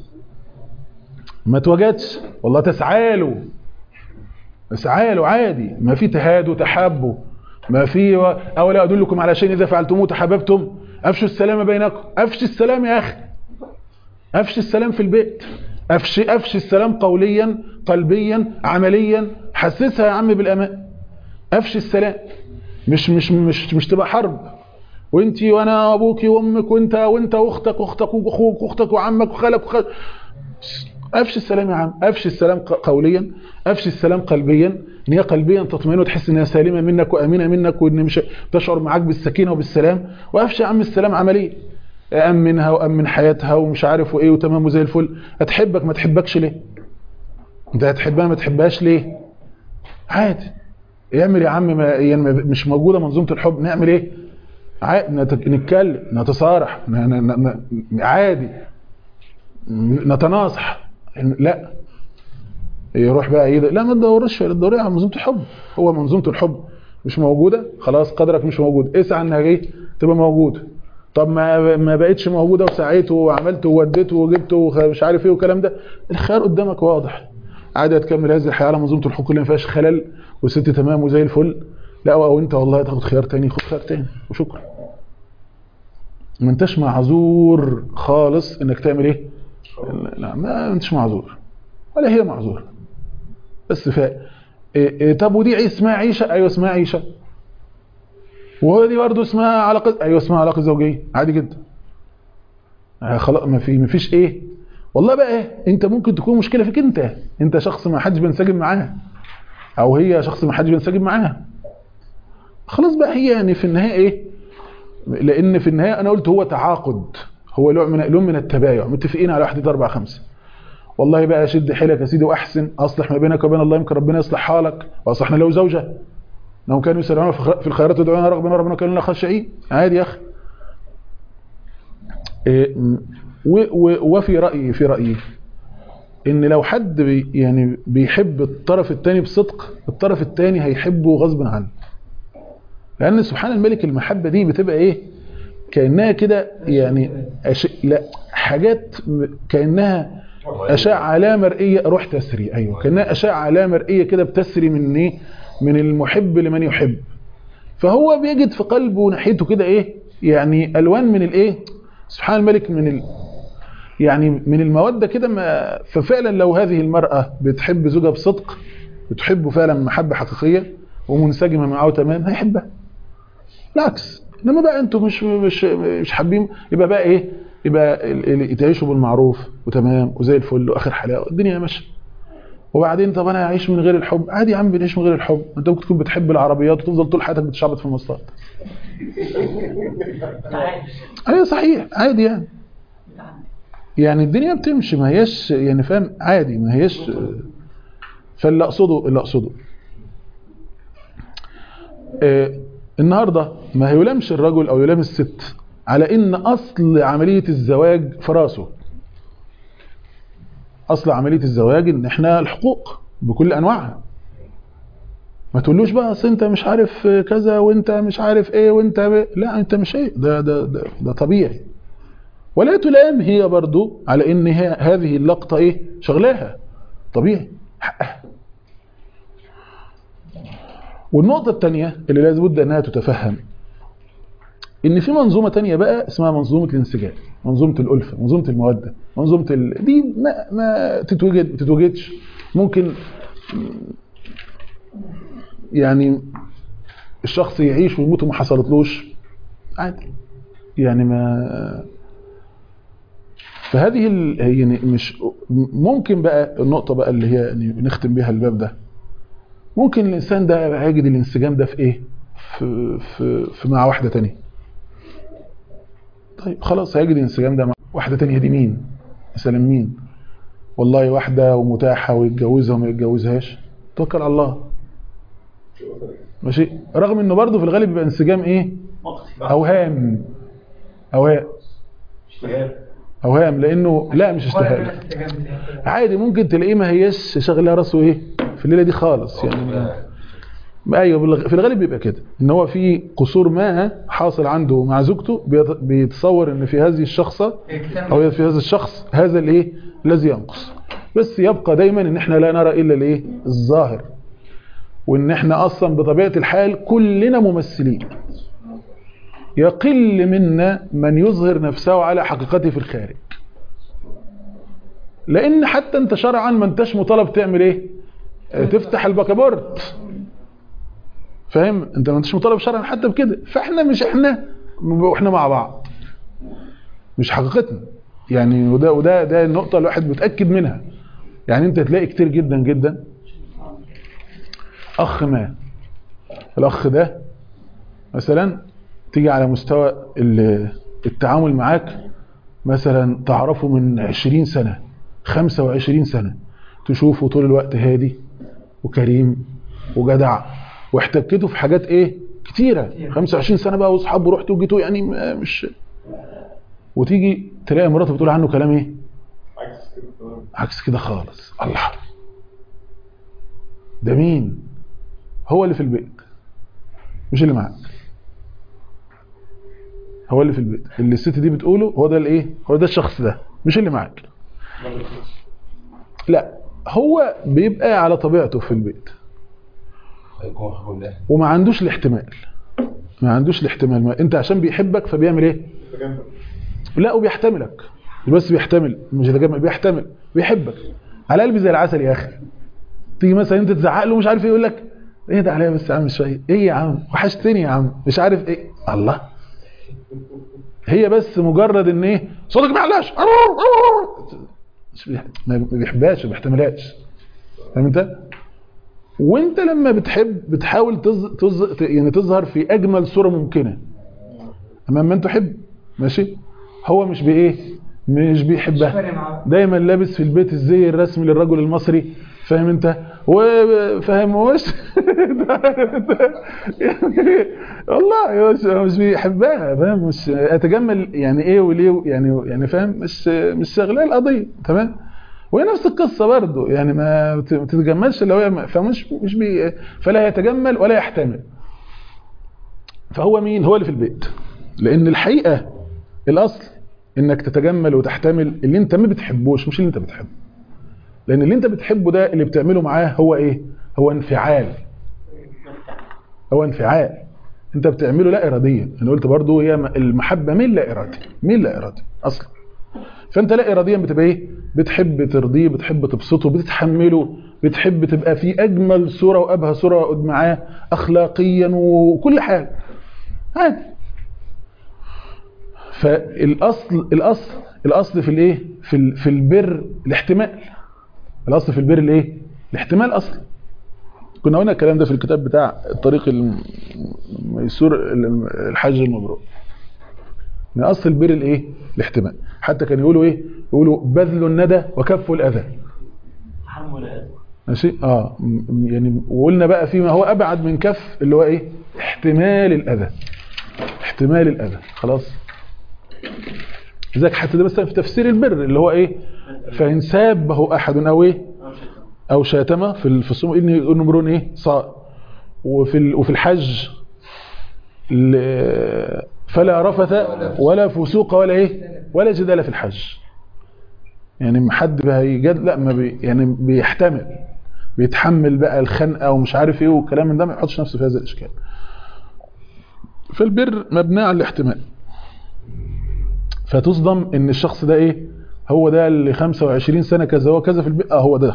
ما توجدش والله تسعى له تسعى له عادي ما في تهاد وتحابه ما في و... اولا ادلكم على شيء اذا فعلتموه تحاببتم افشوا السلام بينكم افشي السلام يا اخي افشي السلام في البيت افشي افشي السلام قوليا قلبيا عمليا حسسها يا عم بالامان افشي السلام مش مش مش مش تبقى حرب وانت وانا ابوكي وامك وانت وانت واختك واختك واخوك واختك وعمك وخالك وخالك افشي السلام يا عم افشي السلام قوليا افشي السلام قلبيا ان هي قلبيا تطمئن وتحس انها سالمه منك وامينه منك وان مش تشعر معاك بالسكينه وبالسلام وافشي يا عم السلام عمليا امنها وامن حياتها ومش عارف وايه وتمام وزي الفل هتحبك ما تحبكش ليه انت هتحبها ما تحبهاش ليه عادي اعمل يا عم ما يعني مش موجوده منظومه الحب نعمل ايه عادي نتكلم نتصارح عادي نتناصح لا يروح بقى ايه لا ما تدورش تدوري على منظومه الحب هو منظومه الحب مش موجوده خلاص قدرك مش موجود اسعى انها ايه تبقى موجوده طب ما ما بقتش موجوده وسعيت وعملت ووديت وجبت ومش عارف ايه والكلام ده الخيار قدامك واضح عادي تكمل هذه الحياه على منظومه الحقوق اللي ما فيهاش خلل والست تمام وزي الفل لا او انت والله تاخد خيار تاني خد خيار تاني وشكرا ما انتش معذور خالص انك تعمل ايه لا ما انتش معذور ولا هي معذوره بس ف إيه إيه طب ودي اسمها عيشه ايوه اسمها عيشه وهو دي برضه اسمها علاقه ايوه اسمها علاقه زوجيه عادي جدا خلاص ما في ما فيش ايه والله بقى ايه انت ممكن تكون مشكله فيك انت انت شخص ما حدش بينسجم معاه او هي شخص ما حدش بينسجم معاها خلاص بقى هي يعني في النهايه ايه لان في النهايه انا قلت هو تعاقد هو لون من لون من التبايع متفقين على 1 2 4 5 والله بقى شد حيلك يا سيدي واحسن اصلح ما بينك وبين الله يمكن ربنا يصلح حالك واصلحنا له زوجه انهم كانوا يسرعون في الخيرات ويدعون رغبا ورهبا وكانوا لنا خاشعين عادي يا اخي إيه وفي رايي في رايي ان لو حد بي يعني بيحب الطرف الثاني بصدق الطرف الثاني هيحبه غصب عنه لان سبحان الملك المحبه دي بتبقى ايه كانها كده يعني أش... لا حاجات كانها اشعه لا مرئيه روح تسري ايوه كانها اشعه لا مرئيه كده بتسري من ايه من المحب لمن يحب فهو بيجد في قلبه ناحيته كده ايه يعني الوان من الايه سبحان الملك من ال يعني من الموده كده ما ففعلا لو هذه المراه بتحب زوجها بصدق بتحبه فعلا محبه حقيقيه ومنسجمه معه تمام هيحبها بالعكس انما بقى انتوا مش مش مش حابين يبقى بقى ايه يبقى تعيشوا بالمعروف وتمام وزي الفل واخر حلاوه الدنيا ماشيه وبعدين طب انا اعيش من غير الحب عادي يا عم بنعيش من غير الحب انت ممكن تكون بتحب العربيات وتفضل طول حياتك بتشعبط في المواصلات ايوه صحيح عادي يعني يعني الدنيا بتمشي ما هياش يعني فاهم عادي ما هياش فاللي اقصده اللي اقصده آه النهارده ما هيلامش الرجل او يلام الست على ان اصل عمليه الزواج في راسه اصل عمليه الزواج ان احنا الحقوق بكل انواعها ما تقولوش بقى اصل انت مش عارف كذا وانت مش عارف ايه وانت ب... لا انت مش ايه ده ده ده, ده طبيعي ولا تلام هي برضو على ان هي هذه اللقطه ايه شغلاها طبيعي حقها والنقطة الثانية اللي لازم بد انها تتفهم ان في منظومة تانية بقى اسمها منظومة الانسجام منظومة الألفة منظومة المودة منظومة ال... دي ما, ما تتوجد تتوجدش ممكن يعني الشخص يعيش ويموت وما حصلتلوش عادي يعني ما فهذه ال... يعني مش ممكن بقى النقطة بقى اللي هي يعني نختم بيها الباب ده ممكن الإنسان ده هيجد الانسجام ده في إيه؟ في, في, في مع واحدة تانية طيب خلاص هيجد الانسجام ده مع واحدة تانية دي مين؟ مثلا مين؟ والله واحدة ومتاحة ويتجوزها وما يتجوزهاش توكل على الله ماشي رغم انه برضه في الغالب بيبقى انسجام ايه اوهام اوهام اوهام لانه لا مش اشتهاء عادي ممكن تلاقيه ما هيش شغله راسه ايه في الليله دي خالص يعني ما ايوه في الغالب بيبقى كده ان هو في قصور ما حاصل عنده مع زوجته بيتصور ان في هذه الشخصه او في هذا الشخص هذا الايه الذي ينقص بس يبقى دايما ان احنا لا نرى الا الايه الظاهر وان احنا اصلا بطبيعه الحال كلنا ممثلين يقل منا من يظهر نفسه على حقيقته في الخارج لان حتى انت شرعا ما انتش مطالب تعمل ايه تفتح البكابورت فاهم انت ما انتش مطالب شرعا حتى بكده فاحنا مش احنا واحنا مع بعض مش حقيقتنا يعني وده وده ده النقطه الواحد متاكد منها يعني انت تلاقي كتير جدا جدا اخ ما الاخ ده مثلا تيجي على مستوى التعامل معاك مثلا تعرفه من 20 سنة 25 سنة تشوفه طول الوقت هادي وكريم وجدع واحتكته في حاجات ايه كتيرة 25 سنة بقى واصحابه رحت وجيتوا يعني مش وتيجي تلاقي مراته بتقول عنه كلام ايه عكس كده خالص الله ده مين هو اللي في البيت مش اللي معاك هو اللي في البيت اللي الست دي بتقوله هو ده الايه هو ده الشخص ده مش اللي معاك لا هو بيبقى على طبيعته في البيت وما عندوش الاحتمال ما عندوش الاحتمال ما انت عشان بيحبك فبيعمل ايه لا وبيحتملك بس بيحتمل مش يتجمل بيحتمل بيحبك على قلبي زي العسل يا اخي تيجي مثلا انت تزعق له مش عارف ايه يقول لك ايه ده عليا بس يا عم شويه ايه يا عم وحشتني يا عم مش عارف ايه الله هي بس مجرد ان ايه صوتك ما يعلاش ما بيحبهاش ما بيحتملهاش فاهم انت وانت لما بتحب بتحاول تز... تز... يعني تظهر في اجمل صوره ممكنه امام من تحب ماشي هو مش بايه مش بيحبها دايما لابس في البيت الزي الرسمي للرجل المصري فاهم انت وفاهم وش والله مش مش بيحبها فاهم مش اتجمل يعني ايه وليه يعني يعني فاهم مش مش شغلاه القضيه تمام وهي نفس القصه برضه يعني ما تتجملش لو هي فمش مش بي فلا يتجمل ولا يحتمل فهو مين هو اللي في البيت لان الحقيقه الاصل انك تتجمل وتحتمل اللي انت ما بتحبوش مش اللي انت بتحبه لان اللي انت بتحبه ده اللي بتعمله معاه هو ايه هو انفعال هو انفعال انت بتعمله لا اراديا انا قلت برضو هي المحبه من لا ارادي من لا ارادي اصلا فانت لا اراديا بتبقى ايه بتحب ترضيه بتحب تبسطه بتتحمله بتحب تبقى في اجمل صوره وابهى صوره معاه اخلاقيا وكل حاجه عادي فالاصل الاصل الاصل في الايه في في البر الاحتمال الاصل في البر الايه الاحتمال اصلا كنا قلنا الكلام ده في الكتاب بتاع الطريق الميسور الحج المبرور من اصل البر الايه الاحتمال حتى كانوا يقولوا ايه يقولوا بذل الندى وكف الاذى ماشي اه يعني وقلنا بقى فيما هو ابعد من كف اللي هو ايه احتمال الاذى احتمال الاذى خلاص لذلك حتى ده مثلا في تفسير البر اللي هو ايه فان سابه احد او ايه او شاتمه في في الصوم ان نمرون ايه صاء وفي وفي الحج فلا رفث ولا فسوق ولا ايه ولا جدال في الحج يعني حد هيجد لا ما بي يعني بيحتمل بيتحمل بقى الخنقه ومش عارف ايه والكلام من ده ما يحطش نفسه في هذا الاشكال فالبر مبني على الاحتمال فتصدم ان الشخص ده ايه هو ده اللي 25 سنه كذا وكذا في البيئه هو ده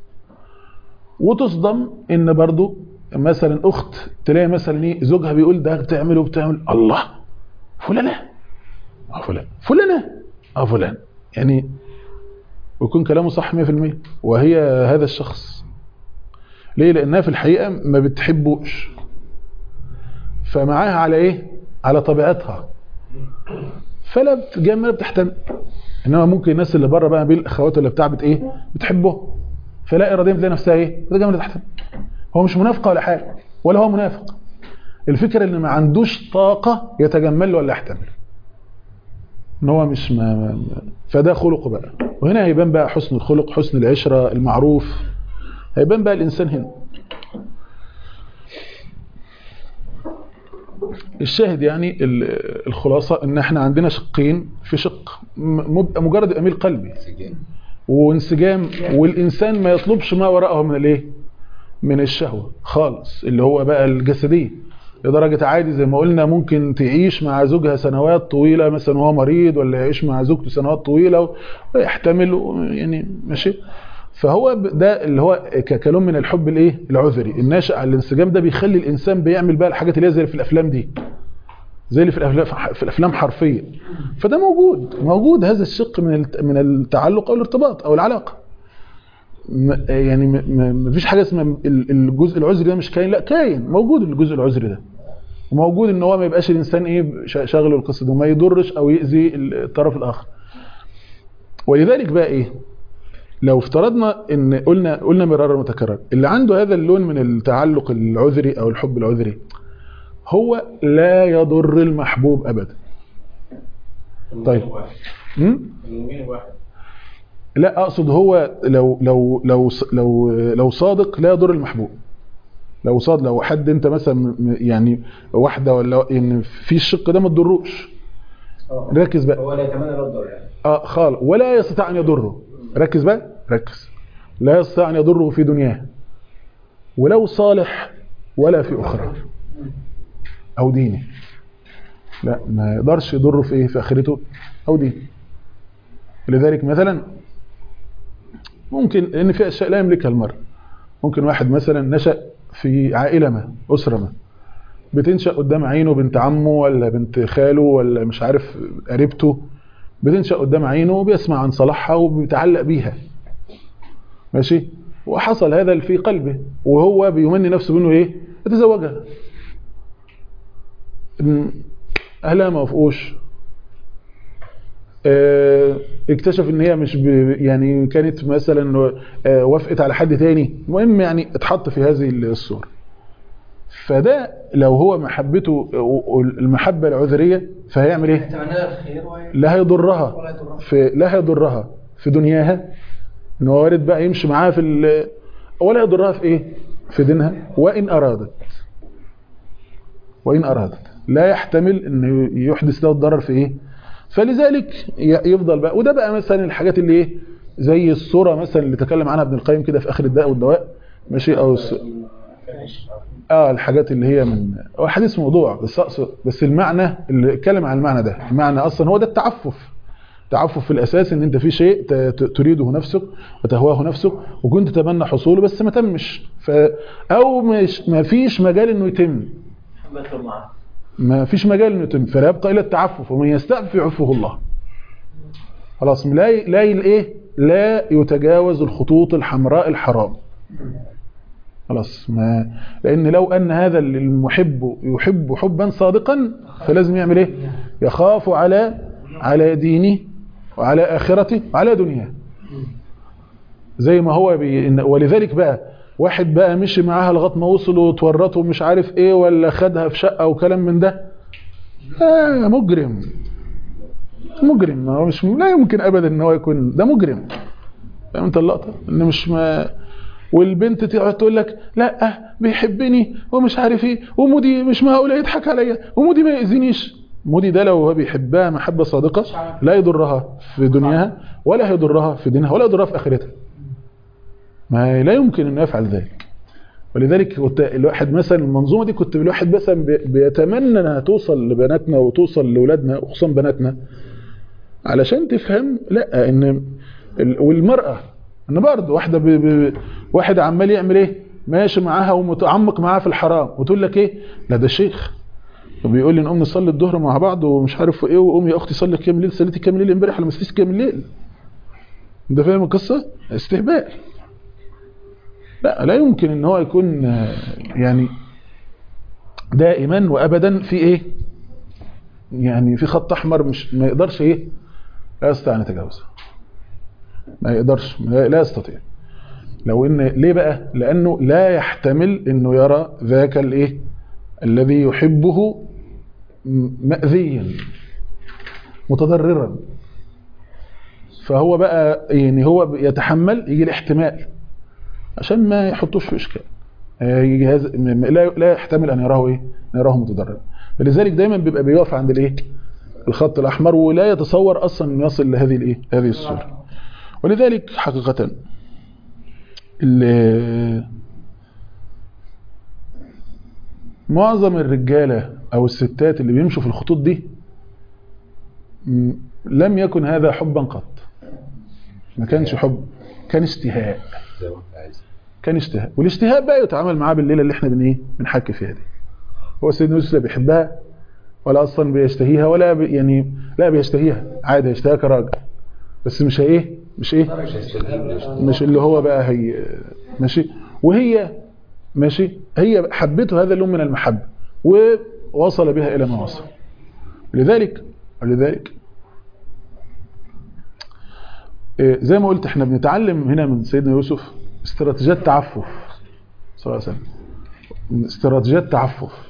وتصدم ان برضو مثلا اخت تلاقي مثلا ايه زوجها بيقول ده بتعمل وبتعمل الله فلانة اه فلان فلانة اه فلان يعني ويكون كلامه صح 100% وهي هذا الشخص ليه لانها في الحقيقة ما بتحبوش فمعاها على ايه على طبيعتها فلا بتجمل بتحتمل انما ممكن الناس اللي بره بقى بين الاخوات اللي بتاع بت ايه بتحبه فلا اراديا بتلاقي نفسها ايه بتجمل تحتمل هو مش منافق ولا حاجه ولا هو منافق الفكره ان ما عندوش طاقه يتجمل له ولا يحتمل ان هو مش ما, ما فده خلقه بقى وهنا هيبان بقى حسن الخلق حسن العشره المعروف هيبان بقى الانسان هنا الشاهد يعني ال- الخلاصة ان احنا عندنا شقين في شق م- مب- مجرد اميل قلبي وانسجام والانسان ما يطلبش ما وراءه من الايه من الشهوة خالص اللي هو بقى الجسدية لدرجة عادي زي ما قلنا ممكن تعيش مع زوجها سنوات طويلة مثلا وهو مريض ولا يعيش مع زوجته سنوات طويلة ويحتمل و- يعني ماشي فهو ب- ده اللي هو ك- كلام من الحب الايه العذري الناشئ على الانسجام ده بيخلي الانسان بيعمل بقى الحاجات اللي هي زي في الافلام دي زي اللي في الافلام في الافلام حرفيا فده موجود موجود هذا الشق من الت- من التعلق او الارتباط او العلاقه م- يعني م- م- مفيش حاجه اسمها ال- الجزء العذري ده مش كاين لا كاين موجود الجزء العذري ده وموجود ان هو ما يبقاش الانسان ايه شا- شاغله القصه دي وما يضرش او يأذي الطرف الاخر ولذلك بقى ايه لو افترضنا ان قلنا قلنا مرارا متكرر اللي عنده هذا اللون من التعلق العذري او الحب العذري هو لا يضر المحبوب ابدا طيب م? لا اقصد هو لو لو لو لو لو صادق لا يضر المحبوب لو صاد لو حد انت مثلا م- يعني واحده ولا ان في الشق ده ما تضروش ركز بقى هو لا يتمنى له الضر يعني اه خالص ولا يستطيع ان يضره ركز بقى ركز لا يستطيع ان يضره في دنياه ولو صالح ولا في اخرى او دينه لا ما يقدرش يضره في ايه في اخرته او دينه لذلك مثلا ممكن لان في اشياء لا يملكها المرء ممكن واحد مثلا نشأ في عائله ما اسره ما بتنشأ قدام عينه بنت عمه ولا بنت خاله ولا مش عارف قريبته بتنشأ قدام عينه وبيسمع عن صلاحها وبيتعلق بيها ماشي وحصل هذا في قلبه وهو بيمني نفسه بانه ايه يتزوجها م- اهلها ما وافقوش آه، اكتشف ان هي مش ب... يعني كانت مثلا آه، وافقت على حد تاني المهم يعني اتحط في هذه الصورة فده لو هو محبته المحبة العذرية فهيعمل ايه يتمنى لها الخير وهي- لا هيضرها ولا يضرها في لا هيضرها في دنياها ان هو وارد بقى يمشي معاها في ال- ولا يضرها في ايه في دينها وان ارادت وان ارادت لا يحتمل ان يحدث له الضرر في ايه فلذلك ي- يفضل بقى وده بقى مثلا الحاجات اللي ايه زي الصوره مثلا اللي تكلم عنها ابن القيم كده في اخر الداء والدواء ماشي او الس... اه الحاجات اللي هي من هو حديث موضوع بس اقصد بس المعنى اللي اتكلم عن المعنى ده المعنى اصلا هو ده التعفف تعفف في الاساس ان انت في شيء ت- ت- تريده نفسك وتهواه نفسك وكنت تتمنى حصوله بس ما تمش ف او مش ما فيش مجال انه يتم حبته معاه ما فيش مجال انه يتم فلا يبقى الى التعفف ومن يستعفف يعفه الله خلاص لا ي- لا ي- ايه لا يتجاوز الخطوط الحمراء الحرام خلاص ما لان لو ان هذا المحب يحب حبا صادقا فلازم يعمل ايه يخاف على على دينه وعلى اخرته وعلى دنياه زي ما هو بي... إن- ولذلك بقى واحد بقى مشي معاها لغايه ما وصلوا وتورطوا مش عارف ايه ولا خدها في شقه وكلام من ده آه مجرم مجرم ما هو مش لا يمكن ابدا ان هو يكون ده مجرم فاهم انت اللقطه ان مش ما والبنت تقعد تقول لك لا بيحبني ومش عارف ايه ومودي مش معقول يضحك عليا ومودي ما يأذينيش مودي ده لو هو بيحبها محبه صادقه لا يضرها في دنياها ولا هيضرها في دينها ولا يضرها في اخرتها ما لا يمكن انه يفعل ذلك ولذلك كنت الواحد مثلا المنظومه دي كنت الواحد مثلا بي- بيتمنى انها توصل لبناتنا وتوصل لاولادنا وخصوصا بناتنا علشان تفهم لا ان ال- والمراه ان برضه واحده ب... ب... واحد عمال يعمل ايه ماشي معاها ومتعمق معاها في الحرام وتقول لك ايه لا ده شيخ وبيقول لي نقوم نصلي الظهر مع بعض ومش عارف ايه وقوم يا اختي صلي قيام الليل صليتي قيام الليل امبارح ولا ما صليتيش قيام الليل ده فاهم القصه استهبال لا لا يمكن ان هو يكون آه، يعني دائما وابدا في ايه يعني في خط احمر مش ما يقدرش ايه لا يستطيع ان يتجاوزه ما يقدرش لا لا يستطيع لو ان ليه بقى لانه لا يحتمل انه يرى ذاك الايه الذي يحبه م- مأذيا متضررا فهو بقى يعني هو يتحمل يجي الاحتمال عشان ما يحطوش في اشكال آه، يجي هذا م- م- لا لا يحتمل ان يراه ايه ان يراه متضررا فلذلك دايما بيبقى بيقف عند الايه الخط الاحمر ولا يتصور اصلا انه يصل لهذه الايه هذه الصوره ولذلك حقيقه ال- معظم الرجاله او الستات اللي بيمشوا في الخطوط دي م- لم يكن هذا حبا قط ما كانش حب كان اشتهاء كان اشتهاء والاشتهاء بقى يتعامل معاه بالليله اللي احنا بن ايه بنحكي فيها دي هو سيدنا يوسف لا بيحبها ولا اصلا بيشتهيها ولا بي يعني لا بيشتهيها عادي يشتهيها كراجل بس مش ايه مش ايه مش اللي هو بقى هي ماشي وهي ماشي هي حبته هذا اللون من المحبه ووصل بها الى ما وصل لذلك لذلك إيه، زي ما قلت احنا بنتعلم هنا من سيدنا يوسف استراتيجيات تعفف صلى الله عليه وسلم استراتيجيات تعفف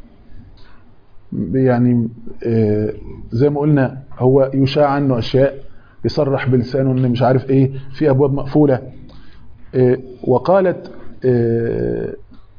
يعني آه، زي ما قلنا هو يشاع عنه اشياء يصرح بلسانه ان مش عارف ايه في ابواب مقفوله آه، وقالت آه،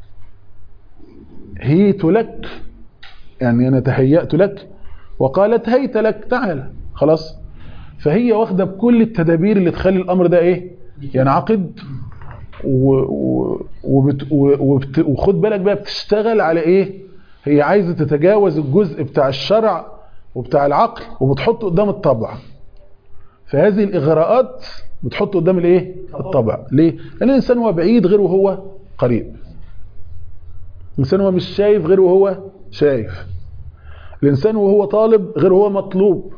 هيت لك يعني انا تهيأت لك وقالت هيت لك تعال خلاص فهي واخده بكل التدابير اللي تخلي الامر ده ايه ينعقد و... و... وبت... و... وبت... وخد بالك بقى بتشتغل على ايه هي عايزه تتجاوز الجزء بتاع الشرع وبتاع العقل وبتحطه قدام الطبع فهذه الاغراءات بتحط قدام الايه الطبع ليه لان الانسان هو بعيد غير وهو قريب الانسان هو مش شايف غير وهو شايف الانسان وهو طالب غير وهو مطلوب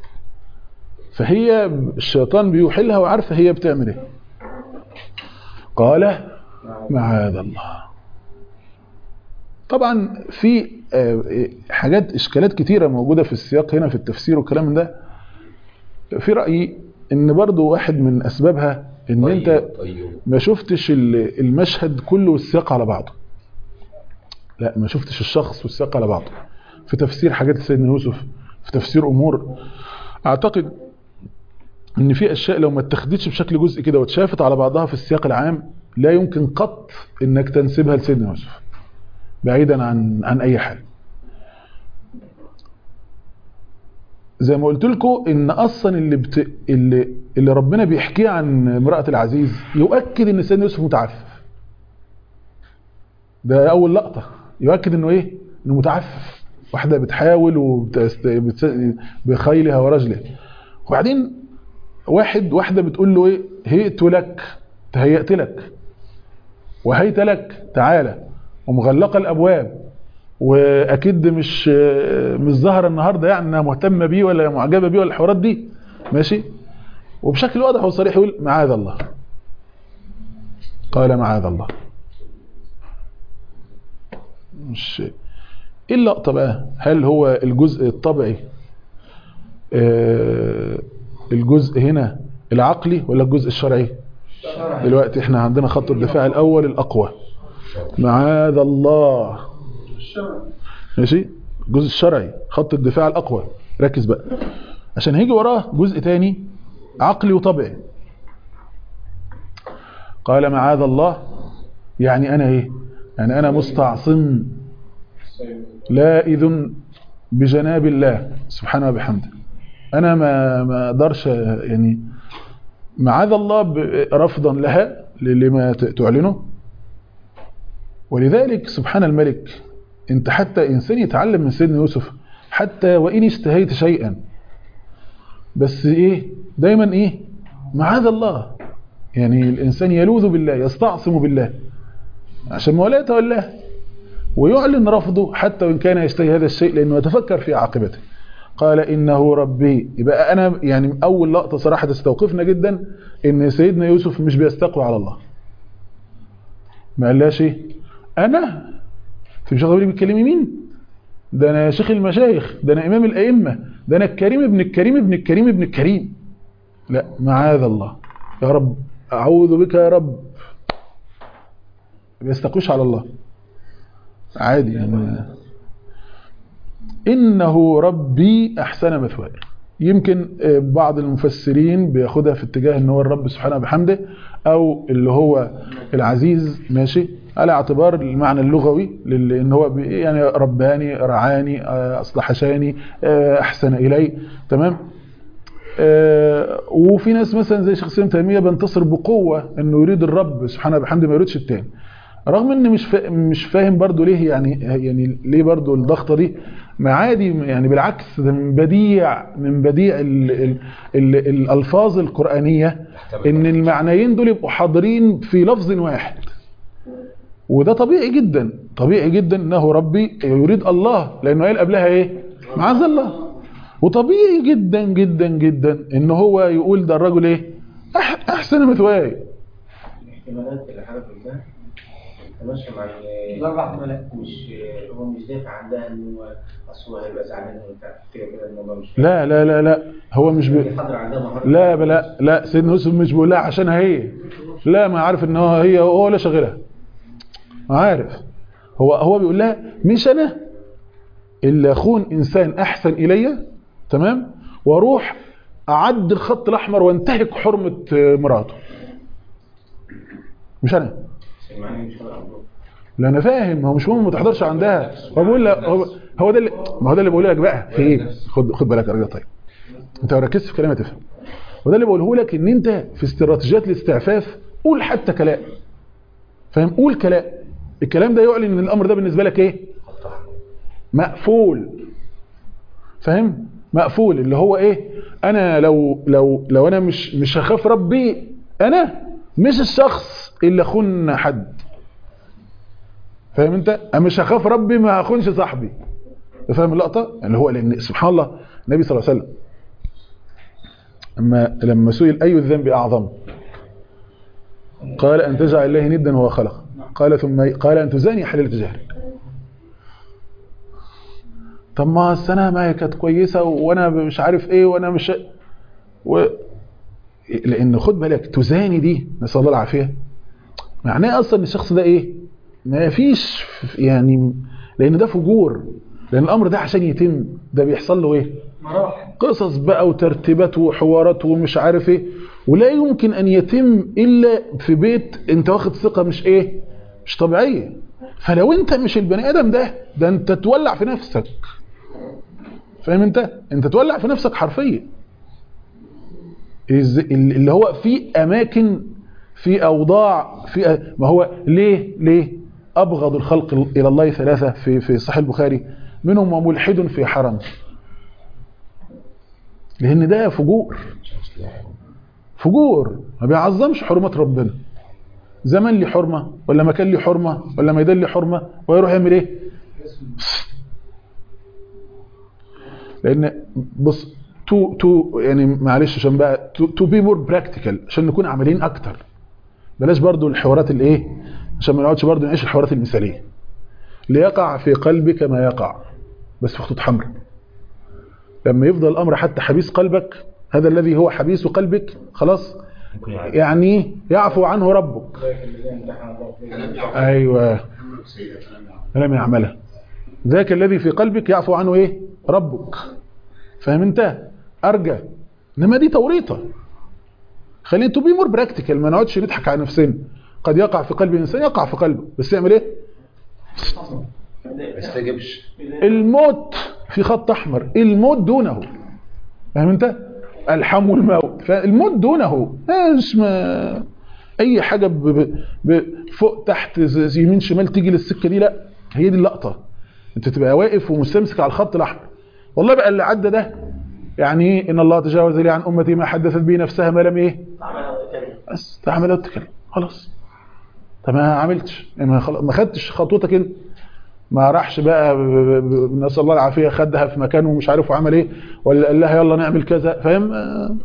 فهي الشيطان بيوحلها وعارفه هي بتعمل ايه قال معاذ الله طبعا في آه، حاجات اشكالات كتيره موجوده في السياق هنا في التفسير والكلام من ده في رايي ان برضو واحد من اسبابها ان انت ما شفتش ال- المشهد كله والسياق على بعضه لا ما شفتش الشخص والسياق على بعضه في تفسير حاجات سيدنا يوسف في تفسير امور اعتقد ان في اشياء لو ما اتخذتش بشكل جزء كده واتشافت على بعضها في السياق العام لا يمكن قط انك تنسبها لسيدنا يوسف بعيدا عن عن اي حال زي ما قلت لكم ان اصلا اللي بت... اللي اللي ربنا بيحكيه عن امراه العزيز يؤكد ان سيدنا يوسف متعفف ده اول لقطه يؤكد انه ايه انه متعفف واحده بتحاول وبتست... بتس... بخيلها ورجلها وبعدين واحد واحده بتقول له ايه هيئت لك تهيأت لك وهيت لك تعالى ومغلقه الابواب واكيد مش مش ظاهره النهارده يعني انها مهتمه بيه ولا معجبه بيه ولا الحوارات دي ماشي وبشكل واضح وصريح يقول معاذ الله قال معاذ الله مش ايه اللقطه بقى هل هو الجزء الطبيعي آه، الجزء هنا العقلي ولا الجزء الشرعي دلوقتي احنا عندنا خط الدفاع الاول الاقوى معاذ الله ماشي الجزء الشرعي خط الدفاع الاقوى ركز بقى عشان هيجي وراه جزء تاني عقلي وطبيعي قال معاذ الله يعني انا ايه يعني انا مستعصم لائذ بجناب الله سبحانه وبحمده انا ما ما اقدرش يعني معاذ الله ب- رفضا لها لما ت- تعلنه ولذلك سبحان الملك انت حتى انسان يتعلم من سيدنا يوسف حتى وان اشتهيت شيئا بس ايه دايما ايه معاذ الله يعني الانسان يلوذ بالله يستعصم بالله عشان ما ولا يتولاه ويعلن رفضه حتى وإن كان يشتهي هذا الشيء لأنه يتفكر في عاقبته قال إنه ربي يبقى أنا يعني أول لقطة صراحة تستوقفنا جدا إن سيدنا يوسف مش بيستقوى على الله ما قالهاش ايه أنا في مش غيري بيتكلمي مين ده أنا شيخ المشايخ ده أنا إمام الأئمة ده أنا الكريم ابن الكريم ابن الكريم ابن الكريم لا معاذ الله يا رب أعوذ بك يا رب ما بيستقوش على الله عادي يعني إنه ربي أحسن مثواي يمكن بعض المفسرين بياخدها في اتجاه ان هو الرب سبحانه بحمده او اللي هو العزيز ماشي على اعتبار المعنى اللغوي لان هو يعني رباني رعاني اصلحشاني احسن الي تمام وفي ناس مثلا زي شيخ سليم تيميه بينتصر بقوه انه يريد الرب سبحانه بحمده ما يريدش التاني رغم ان مش فا... مش فاهم برضو ليه يعني يعني ليه برضو الضغطه دي ما عادي يعني بالعكس ده من بديع من بديع ال... ال... ال... الالفاظ القرانيه ان المعنيين دول يبقوا حاضرين في لفظ واحد وده طبيعي جدا طبيعي جدا انه ربي يريد الله لانه قال قبلها ايه معاذ الله وطبيعي جدا جدا جدا ان هو يقول ده الرجل ايه أح... احسن مثواي الاحتمالات اللي حضرتك قلتها ماشي مع الاربع احتمالات مش هو مش دافع عندها انه اصل هو هيبقى زعلان وبتاع كده كده الموضوع مش لا لا لا لا هو مش بي... حاضر عندها مهارة لا لا لا سيدنا يوسف مش بيقول لها عشان هي لا ما عارف ان هو هي هو ولا شاغلها عارف هو هو بيقول لها مش انا اللي اخون انسان احسن الي تمام واروح اعد الخط الاحمر وانتهك حرمه مراته مش انا سمعني مش فاهم لا انا فاهم هو مش مهم ما تحضرش عندها هو بيقول لك هو, هو ده اللي ما هو ده اللي بقوله لك بقى في ايه خد خد بالك يا راجل طيب انت لو ركزت في كلامي تفهم وده اللي بقوله لك ان انت في استراتيجيات الاستعفاف قول حتى كلام فاهم قول كلام الكلام ده يعلن ان الامر ده بالنسبه لك ايه مقفول فاهم مقفول اللي هو ايه انا لو لو لو انا مش مش هخاف ربي انا مش الشخص اللي اخون حد فاهم انت انا مش هخاف ربي ما هخونش صاحبي فاهم اللقطه اللي هو لان سبحان الله النبي صلى الله عليه وسلم اما لما سئل اي الذنب اعظم قال ان تجعل الله ندا وهو خلق قال ثم قال ان تزاني حلال تجاهل طب ما السنه ما هي كانت كويسه وانا مش عارف ايه وانا مش و... لان خد بالك تزاني دي نسال الله العافيه معناه اصلا ان الشخص ده ايه ما فيش يعني لان ده فجور لان الامر ده عشان يتم ده بيحصل له ايه مراحل قصص بقى وترتيبات وحوارات ومش عارف ايه ولا يمكن ان يتم الا في بيت انت واخد ثقه مش ايه مش طبيعيه فلو انت مش البني ادم ده ده انت تولع في نفسك فاهم انت انت تولع في نفسك حرفيا إز- اللي هو في اماكن في اوضاع في ما هو ليه ليه ابغض الخلق الى الله ثلاثه في في صحيح البخاري منهم وملحد في حرم لان ده فجور فجور ما بيعظمش حرمات ربنا زمان لي حرمه ولا مكان لي حرمه ولا ميدان لي حرمه ويروح يعمل ايه لان بص تو تو يعني معلش عشان بقى تو بي مور براكتيكال عشان نكون عمليين اكتر بلاش برضو الحوارات الايه عشان ما نقعدش برضو نعيش الحوارات المثاليه ليقع في قلبك ما يقع بس في خطوط حمراء لما يفضل الامر حتى حبيس قلبك هذا الذي هو حبيس قلبك خلاص يعني يعفو عنه ربك ايوه لم يعملها ذاك الذي في قلبك يعفو عنه ايه ربك فاهم انت ارجى انما دي توريطه خلينا تو بي مور براكتيكال ما نقعدش نضحك على نفسنا قد يقع في قلب الانسان يقع في قلبه بس يعمل ايه ما يستجبش الموت في خط احمر الموت دونه فاهم انت الحم الموت فالموت دونه مش ما اي حاجه ب... ب... ب... فوق تحت ز- يمين شمال تيجي للسكه دي لا هي دي اللقطه انت تبقى واقف ومستمسك على الخط الاحمر والله بقى اللي عدى ده يعني ايه ان الله تجاوز لي عن امتي ما حدثت به نفسها ما لم ايه بس تعمل وتتكلم خلاص طب ما عملتش يعني ما خل- ما خدتش خطوتك انت ما راحش بقى ب- ب- ب- نسال الله العافيه خدها في مكانه ومش عارف وعمل ايه ولا قال لها يلا نعمل كذا فاهم آه،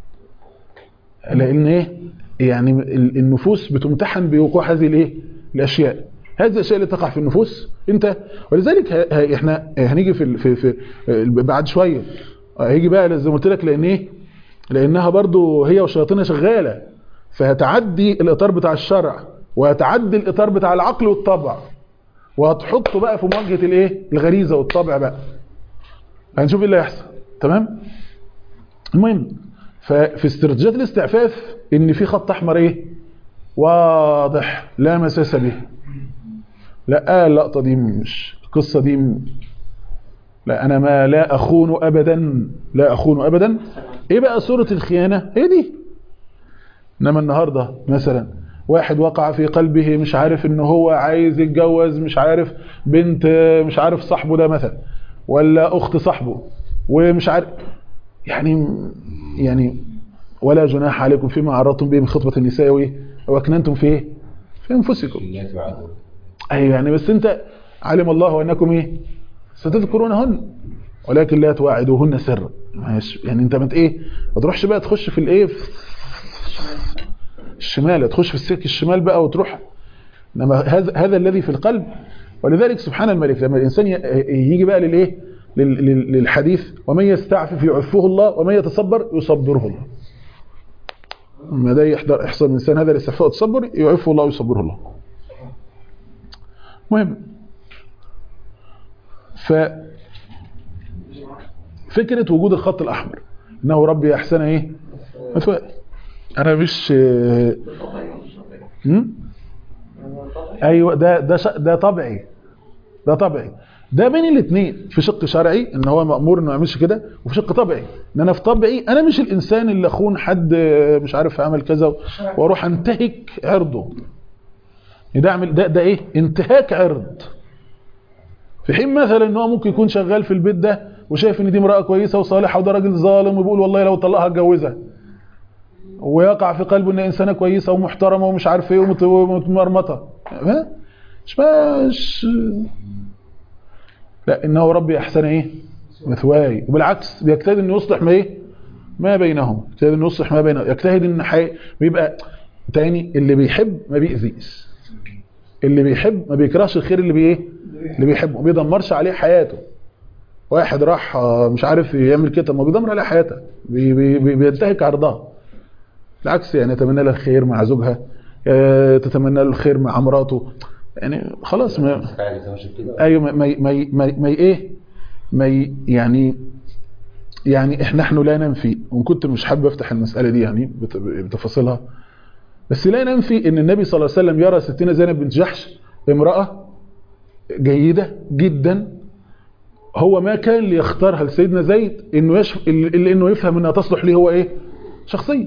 لان ايه يعني ال- النفوس بتمتحن بوقوع هذه الايه الاشياء هذه الاشياء اللي تقع في النفوس انت ولذلك ه- ه- احنا هنيجي في ال- في, في بعد شويه هيجي بقى زي ما قلت لك لان ايه لانها برضو هي وشياطينها شغاله فهتعدي الاطار بتاع الشرع وهتعدي الاطار بتاع العقل والطبع وهتحطه بقى في مواجهه الايه الغريزه والطبع بقى هنشوف ايه اللي هيحصل تمام المهم ففي استراتيجيات الاستعفاف ان في خط احمر ايه واضح لا مساس به لا آه اللقطه دي مش القصه دي م- لا انا ما لا اخون ابدا لا اخون ابدا ايه بقى صوره الخيانه هي دي انما النهارده مثلا واحد وقع في قلبه مش عارف ان هو عايز يتجوز مش عارف بنت مش عارف صاحبه ده مثلا ولا اخت صاحبه ومش عارف يعني يعني ولا جناح عليكم فيما عرضتم به من خطبة النساء وايه واكننتم في ايه في انفسكم ايوه يعني بس انت علم الله انكم ايه ستذكرونهن ولكن لا تواعدوهن سرا ماشي يعني انت مت ايه ما تروحش بقى تخش في الايه في الشمال تخش في السلك الشمال بقى وتروح انما هذا هذا الذي في القلب ولذلك سبحان الملك لما الانسان ي- يجي بقى للايه لل- لل- للحديث ومن يستعفف يعفه الله ومن يتصبر يصبره الله لما ده يحضر يحصل الانسان هذا الاستعفاف والتصبر يعفه الله ويصبره الله مهم ف فكرة وجود الخط الأحمر إنه ربي أحسن إيه مثوى أنا مش هم؟ أيوة ده ده ش- ده طبيعي ده طبيعي ده بين الاثنين في شق شرعي ان هو مامور انه ما يعملش كده وفي شق طبيعي ان انا في طبيعي انا مش الانسان اللي اخون حد مش عارف عمل كذا واروح انتهك عرضه ده اعمل ده ده ايه انتهاك عرض في حين مثلا ان هو ممكن يكون شغال في البيت ده وشايف ان دي امراه كويسه وصالحه وده راجل ظالم وبيقول والله لو طلقها اتجوزها ويقع في قلبه ان انسانه كويسه ومحترمه ومش عارف ايه ومت- ومتمرمطه ها؟ مش مش لا انه ربي احسن ايه مثواي وبالعكس بيجتهد انه يصلح ما ايه ما بينهم يجتهد انه يصلح ما بينهم يجتهد ان حي... بيبقى تاني اللي بيحب ما بيأذيش اللي بيحب ما بيكرهش الخير اللي بيه اللي بيحبه ما بيدمرش عليه حياته واحد راح آه، مش عارف يعمل كده ما بيدمر عليه حياتها بي بي بي بينتهك عرضها بالعكس يعني يتمنى لها الخير مع زوجها آه، تتمنى له الخير مع مراته يعني خلاص ما ايوه ما ما ما, ما, ما ايه ما ي- يعني يعني احنا نحن لا ننفي وان كنت مش حابب افتح المساله دي يعني بت- بتفاصيلها بس لا ننفي ان النبي صلى الله عليه وسلم يرى ستنا زينب بنت جحش امراه جيده جدا هو ما كان ليختارها لسيدنا زيد انه يشف... الا انه يفهم انها تصلح ليه هو ايه شخصيا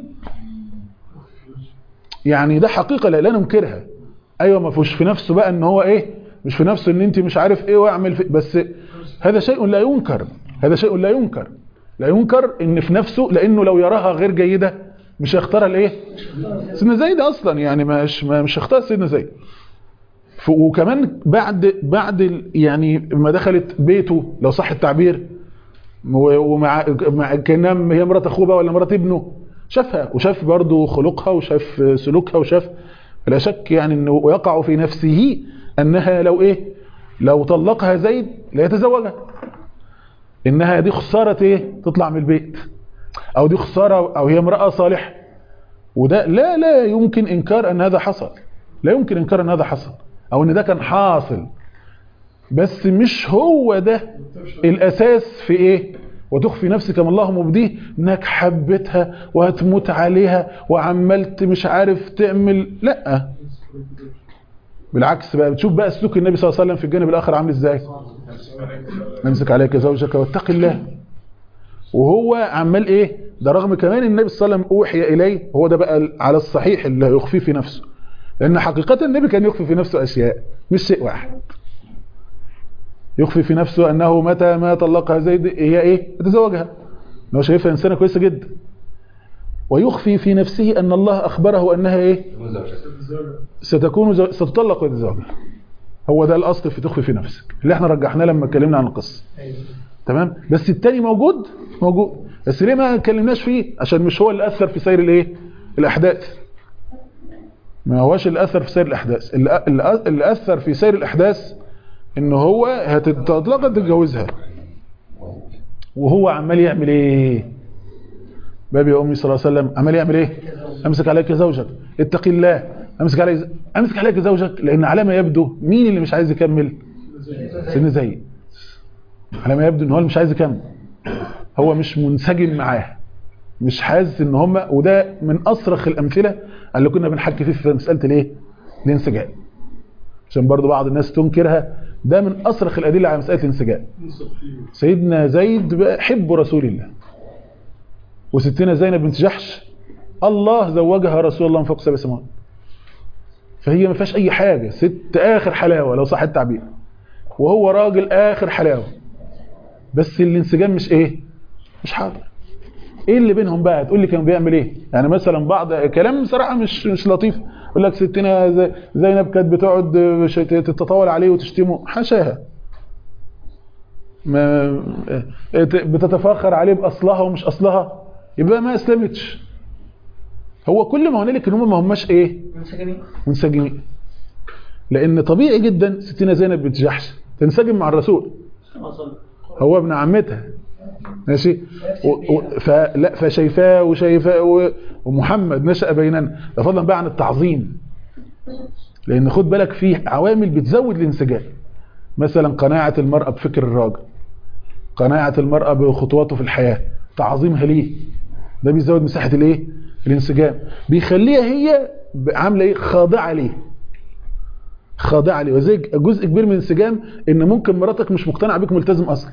يعني ده حقيقه لا, لا ننكرها ايوه ما فيش في نفسه بقى ان هو ايه مش في نفسه ان انت مش عارف ايه واعمل في بس هذا شيء لا ينكر هذا شيء لا ينكر لا ينكر ان في نفسه لانه لو يراها غير جيده مش هيختارها لايه سيدنا زيد اصلا يعني مش ما- مش هيختار سيدنا زيد ف- وكمان بعد بعد ال- يعني ما دخلت بيته لو صح التعبير و- ومع مع كانها هي مرات اخوه بقى ولا مرات ابنه شافها وشاف برضه خلقها وشاف سلوكها وشاف لا شك يعني انه ويقع في نفسه انها لو ايه لو طلقها زيد لا يتزوجها انها دي خساره ايه تطلع من البيت او دي خساره او هي امراه صالحه وده لا لا يمكن انكار ان هذا حصل لا يمكن انكار ان هذا حصل او ان ده كان حاصل بس مش هو ده الاساس في ايه وتخفي نفسك ما الله مبديه انك حبيتها وهتموت عليها وعملت مش عارف تعمل لا بالعكس بقى بتشوف بقى سلوك النبي صلى الله عليه وسلم في الجانب الاخر عامل ازاي امسك عليك زوجك واتق الله وهو عمال ايه ده رغم كمان النبي صلى الله عليه وسلم اوحي اليه هو ده بقى على الصحيح اللي يخفيه في نفسه لان حقيقه النبي كان يخفي في نفسه اشياء مش شيء واحد يخفي في نفسه انه متى ما طلقها زيد هي ايه يتزوجها انه شايفها انسانه كويسه جدا ويخفي في نفسه ان الله اخبره انها ايه ستكون زو... ستطلق ويتزوجها هو ده الاصل في تخفي في نفسك اللي احنا رجحناه لما اتكلمنا عن القصه تمام بس التاني موجود موجود بس ليه ما اتكلمناش فيه عشان مش هو اللي اثر في سير الايه الاحداث ما هوش اللي اثر في سير الاحداث اللي, اللي اللي اثر في سير الاحداث ان هو هتتطلق تتجوزها وهو عمال يعمل ايه بابي يا امي صلى الله عليه وسلم عمال يعمل ايه امسك عليك زوجك اتقي الله امسك عليك امسك عليك زوجك لان على ما يبدو مين اللي مش عايز يكمل سن زي على ما يبدو ان هو اللي مش عايز يكمل هو مش منسجم معاه مش حاسس ان هم وده من اصرخ الامثله اللي كنا بنحكي فيه في مساله الايه الانسجام عشان برضو بعض الناس تنكرها ده من اصرخ الادله على مساله الانسجام سيدنا زيد بقى حب رسول الله وستنا زينب بنت جحش الله زوجها رسول الله من فوق سبع سماوات فهي ما فيهاش اي حاجه ست اخر حلاوه لو صح التعبير وهو راجل اخر حلاوه بس الانسجام مش ايه مش حاضر ايه اللي بينهم بقى تقول لي كان بيعمل ايه يعني مثلا بعض كلام صراحه مش مش لطيف يقول لك ستنا زي- زينب كانت بتقعد ش- تتطاول عليه وتشتمه حاشاها ما بتتفاخر عليه باصلها ومش اصلها يبقى ما اسلمتش هو كل ما هنالك ان هم ما هماش ايه منسجمين منسجمين لان طبيعي جدا ستنا زينب بنت جحش تنسجم مع الرسول كما صلى هو ابن عمتها ماشي و... و... فلا فشايفاه وشايفاه و... ومحمد نشأ بيننا ده فضلا بقى عن التعظيم لان خد بالك في عوامل بتزود الانسجام مثلا قناعة المرأة بفكر الراجل قناعة المرأة بخطواته في الحياة تعظيمها ليه ده بيزود مساحة الايه الانسجام بيخليها هي عاملة ايه خاضعة ليه خاضعة ليه وزي جزء كبير من الانسجام ان ممكن مراتك مش مقتنعة بيك ملتزم اصلا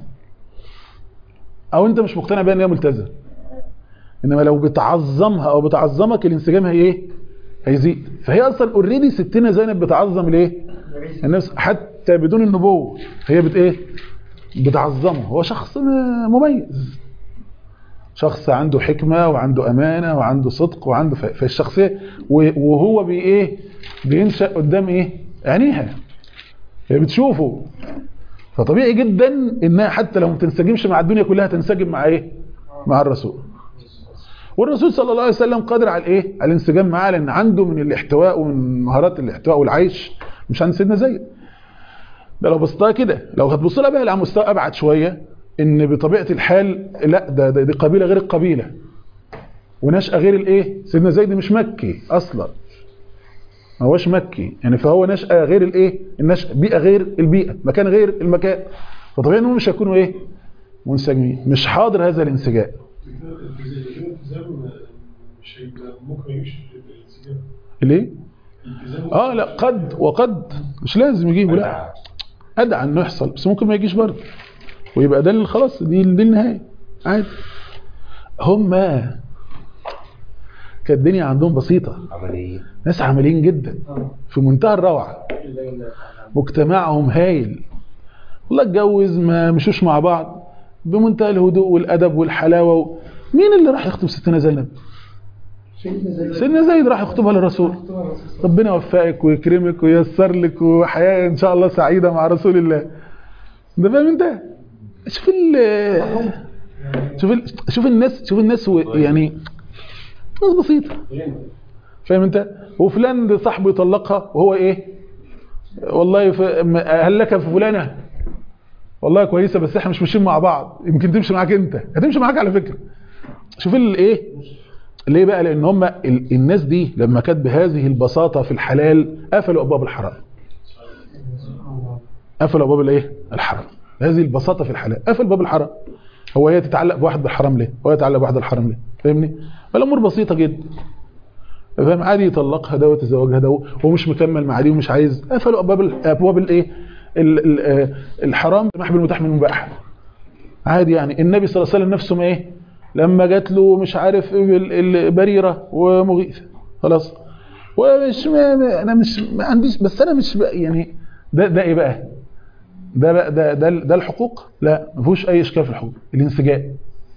او انت مش مقتنع بيها ان هي ملتزم انما لو بتعظمها او بتعظمك الانسجام هي ايه هيزيد فهي اصلا اوريدي ستنا زينب بتعظم الايه النفس حتى بدون النبوه هي بت ايه بتعظمه هو شخص م- مميز شخص عنده حكمه وعنده امانه وعنده صدق وعنده ف- فالشخصيه و- وهو بي ايه بينشا قدام ايه عينيها هي بتشوفه فطبيعي جدا انها حتى لو ما تنسجمش مع الدنيا كلها تنسجم مع ايه مع الرسول والرسول صلى الله عليه وسلم قادر على الايه على الانسجام معاه لان عنده من الاحتواء ومن مهارات الاحتواء والعيش مش عند سيدنا زيد ده لو بصيتها كده لو هتبص لها بقى على مستوى ابعد شويه ان بطبيعه الحال لا ده, ده دي قبيله غير القبيله ونشأة غير الايه سيدنا زيد مش مكي اصلا ما هوش مكي يعني فهو نشأة غير الايه النشأة بيئة غير البيئة مكان غير المكان فطبيعي انهم مش هيكونوا ايه منسجمين مش حاضر هذا الانسجام الالتزام مش هيبقى ممكن ما يجيش الانسجام ليه الالتزام اه لا قد وقد مش لازم يجيبوا لا ادعى انه يحصل بس ممكن ما يجيش برضه ويبقى ده اللي خلاص دي دي النهايه عادي هم كانت الدنيا عندهم بسيطه عملية ناس عمليين جدا في منتهى الروعه مجتمعهم هايل والله اتجوز ما مشوش مع بعض بمنتهى الهدوء والادب والحلاوه و... مين اللي راح يخطب ستنا زينب سيدنا زيد راح يخطبها للرسول ربنا يوفقك ويكرمك وييسر لك وحياه ان شاء الله سعيده مع رسول الله ده فاهم انت شوف ال شوف ال شوف الناس شوف الناس و- يعني ناس بسيطه فاهم انت وفلان ده صاحبه يطلقها وهو ايه والله ف... م- هل لك في فلانه والله كويسه بس احنا مش ماشيين مع بعض يمكن تمشي معاك انت هتمشي معاك على فكره شوف الايه ليه بقى لان هم ال- الناس دي لما كانت بهذه البساطه في الحلال قفلوا ابواب الحرام قفلوا ابواب الايه الحرام هذه البساطه في الحلال قفل باب الحرام هو هي تتعلق بواحد بالحرام ليه هو يتعلق بواحد بالحرام ليه فاهمني الامور بسيطه جدا فاهم عادي يطلقها ده ويتزوجها ده ومش مكمل مع دي ومش عايز قفلوا ابواب ال- ابواب الايه ال- ال- آه، الحرام سماح بالمتاح من المباح عادي يعني النبي صلى الله عليه وسلم نفسه ما ايه لما جات له مش عارف ال- ال- بريره ومغيث خلاص ومش ما ما- انا مش ما عنديش بس انا مش بقى يعني ده ده ايه بقى ده بقى ده ده, ده الحقوق لا ما فيهوش اي اشكال في الحقوق الانسجام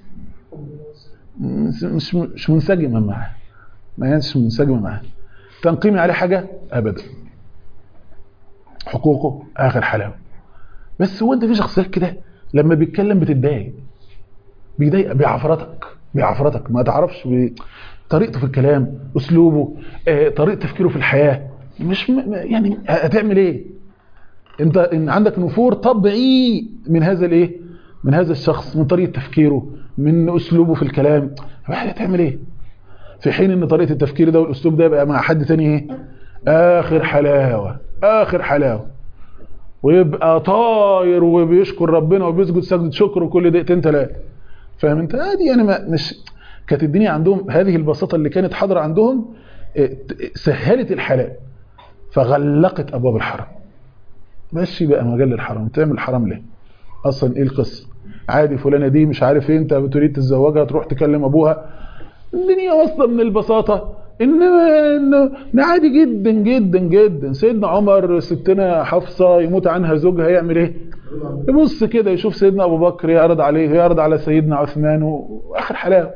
مش مش مش منسجمه معاه ما كانش منسجمه معاه تنقيمي عليه حاجه ابدا حقوقه اخر حلاوه بس هو انت في شخصيات كده لما بيتكلم بتتضايق بيضايق بيعفرتك بيعفرتك ما تعرفش بي... طريقته في الكلام اسلوبه آه، طريقه تفكيره في الحياه مش م... م- يعني هتعمل ايه انت ان عندك نفور طبيعي من هذا الايه من هذا الشخص من طريقه تفكيره من اسلوبه في الكلام واحد هتعمل ايه في حين ان طريقه التفكير ده والاسلوب ده يبقى مع حد تاني ايه اخر حلاوه اخر حلاوه ويبقى طاير وبيشكر ربنا وبيسجد سجدة شكر وكل دقيقتين ثلاثه فاهم انت ادي يعني ما مش كانت الدنيا عندهم هذه البساطه اللي كانت حاضره عندهم اه، ت- سهلت الحلال فغلقت ابواب الحرام ماشي بقى مجال الحرام تعمل الحرام ليه اصلا ايه القصه عادي فلانه دي مش عارف ايه انت بتريد تتزوجها تروح تكلم ابوها الدنيا واصله من البساطه انما انه إن عادي جدا جدا جدا سيدنا عمر ستنا حفصه يموت عنها زوجها يعمل ايه يبص كده يشوف سيدنا ابو بكر يعرض عليه يعرض على سيدنا عثمان و- واخر حلاوه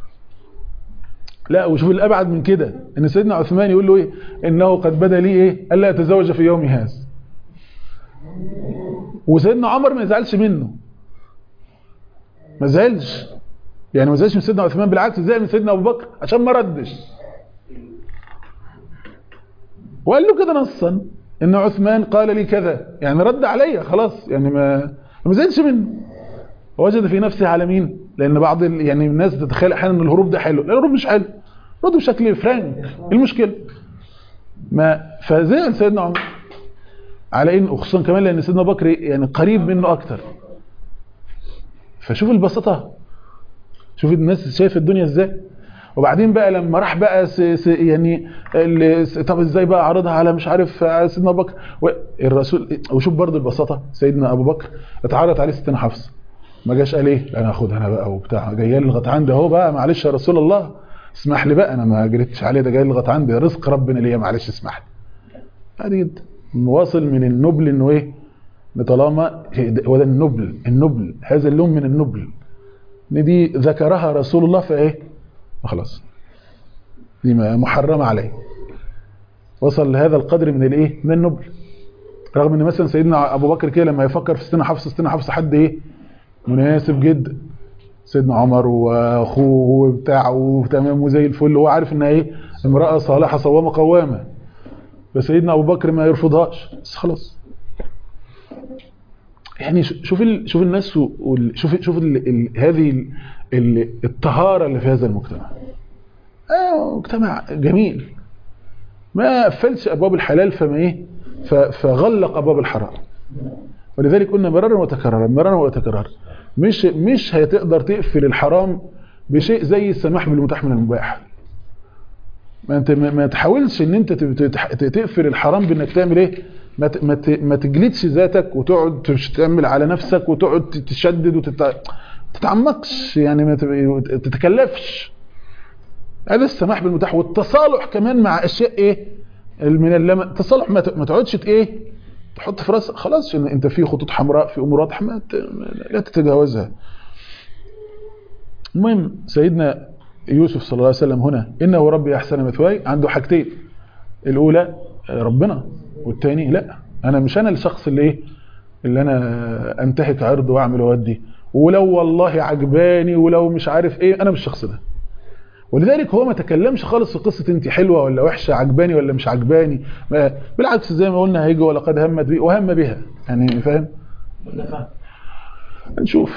لا وشوف الابعد من كده ان سيدنا عثمان يقول له ايه انه قد بدا لي ايه الا اتزوج في يوم هذا وسيدنا عمر ما يزعلش منه ما زعلش يعني ما زعلش من سيدنا عثمان بالعكس زعل من سيدنا ابو بكر عشان ما ردش وقال له كده نصا ان عثمان قال لي كذا يعني رد عليا خلاص يعني ما ما زعلش منه وجد في نفسه على مين لان بعض ال... يعني الناس تتخيل احيانا ان الهروب ده حلو لا الهروب مش حلو رد بشكل فرانك ايه المشكله ما فزعل سيدنا عمر على ان وخصوصا كمان لان سيدنا بكر يعني قريب منه اكتر فشوف البساطه شوف الناس شايفه الدنيا ازاي وبعدين بقى لما راح بقى س س يعني ال- س- طب ازاي بقى عرضها على مش عارف على سيدنا ابو بكر و- الرسول وشوف برضه البساطه سيدنا ابو بكر اتعرض عليه ستنا حفصه ما جاش قال ايه لا انا هاخدها انا بقى وبتاع جايه لي لغايه عندي اهو بقى معلش يا رسول الله اسمح لي بقى انا ما جريتش عليه ده جاي لي لغايه عندي رزق ربنا ليا معلش اسمح لي عادي جدا واصل من النبل انه ايه إن طالما هو ده النبل النبل هذا اللون من النبل ان دي ذكرها رسول الله فايه خلاص دي ما- محرمه عليه وصل لهذا القدر من الايه من النبل رغم ان مثلا سيدنا ابو بكر كده لما يفكر في ستنا حفصه ستنا حفصه حد ايه مناسب جدا سيدنا عمر واخوه وبتاع وتمام وزي الفل وهو عارف انها ايه امراه صالحه صوامه قوامه فسيدنا ابو بكر ما يرفضهاش بس خلاص يعني ش- شوف ال... شوف الناس و- وال... شوف شوف ال... ال... هذه ال... ال... الطهاره اللي في هذا المجتمع اه مجتمع جميل ما قفلش ابواب الحلال فما ايه ف... فغلق ابواب الحرام ولذلك قلنا مرارا وتكرارا مرارا وتكرارا مش مش هتقدر تقفل الحرام بشيء زي السماح بالمتاح من المباح ما انت ما ما تحاولش ان انت تب- تتح- تقفل الحرام بانك تعمل ايه ما ت- ما ت- ما تجلدش ذاتك وتقعد تش- تعمل على نفسك وتقعد تشدد وتت تتعمقش يعني ما تب- تتكلفش هذا السماح بالمتاح والتصالح كمان مع اشياء ايه من اللم... التصالح ما ت- ما تقعدش ت- ايه تحط في راسك خلاص إن انت في خطوط حمراء في امور واضحه ما ت- لا تتجاوزها المهم سيدنا يوسف صلى الله عليه وسلم هنا انه ربي احسن مثواي عنده حاجتين الاولى ربنا والثاني لا انا مش انا الشخص اللي ايه اللي انا انتهك عرض واعمل واودي ولو والله عجباني ولو مش عارف ايه انا مش الشخص ده ولذلك هو ما تكلمش خالص في قصه انت حلوه ولا وحشه عجباني ولا مش عجباني ما- بالعكس زي ما قلنا هيجي ولقد همت بي وهم بها يعني فاهم نشوف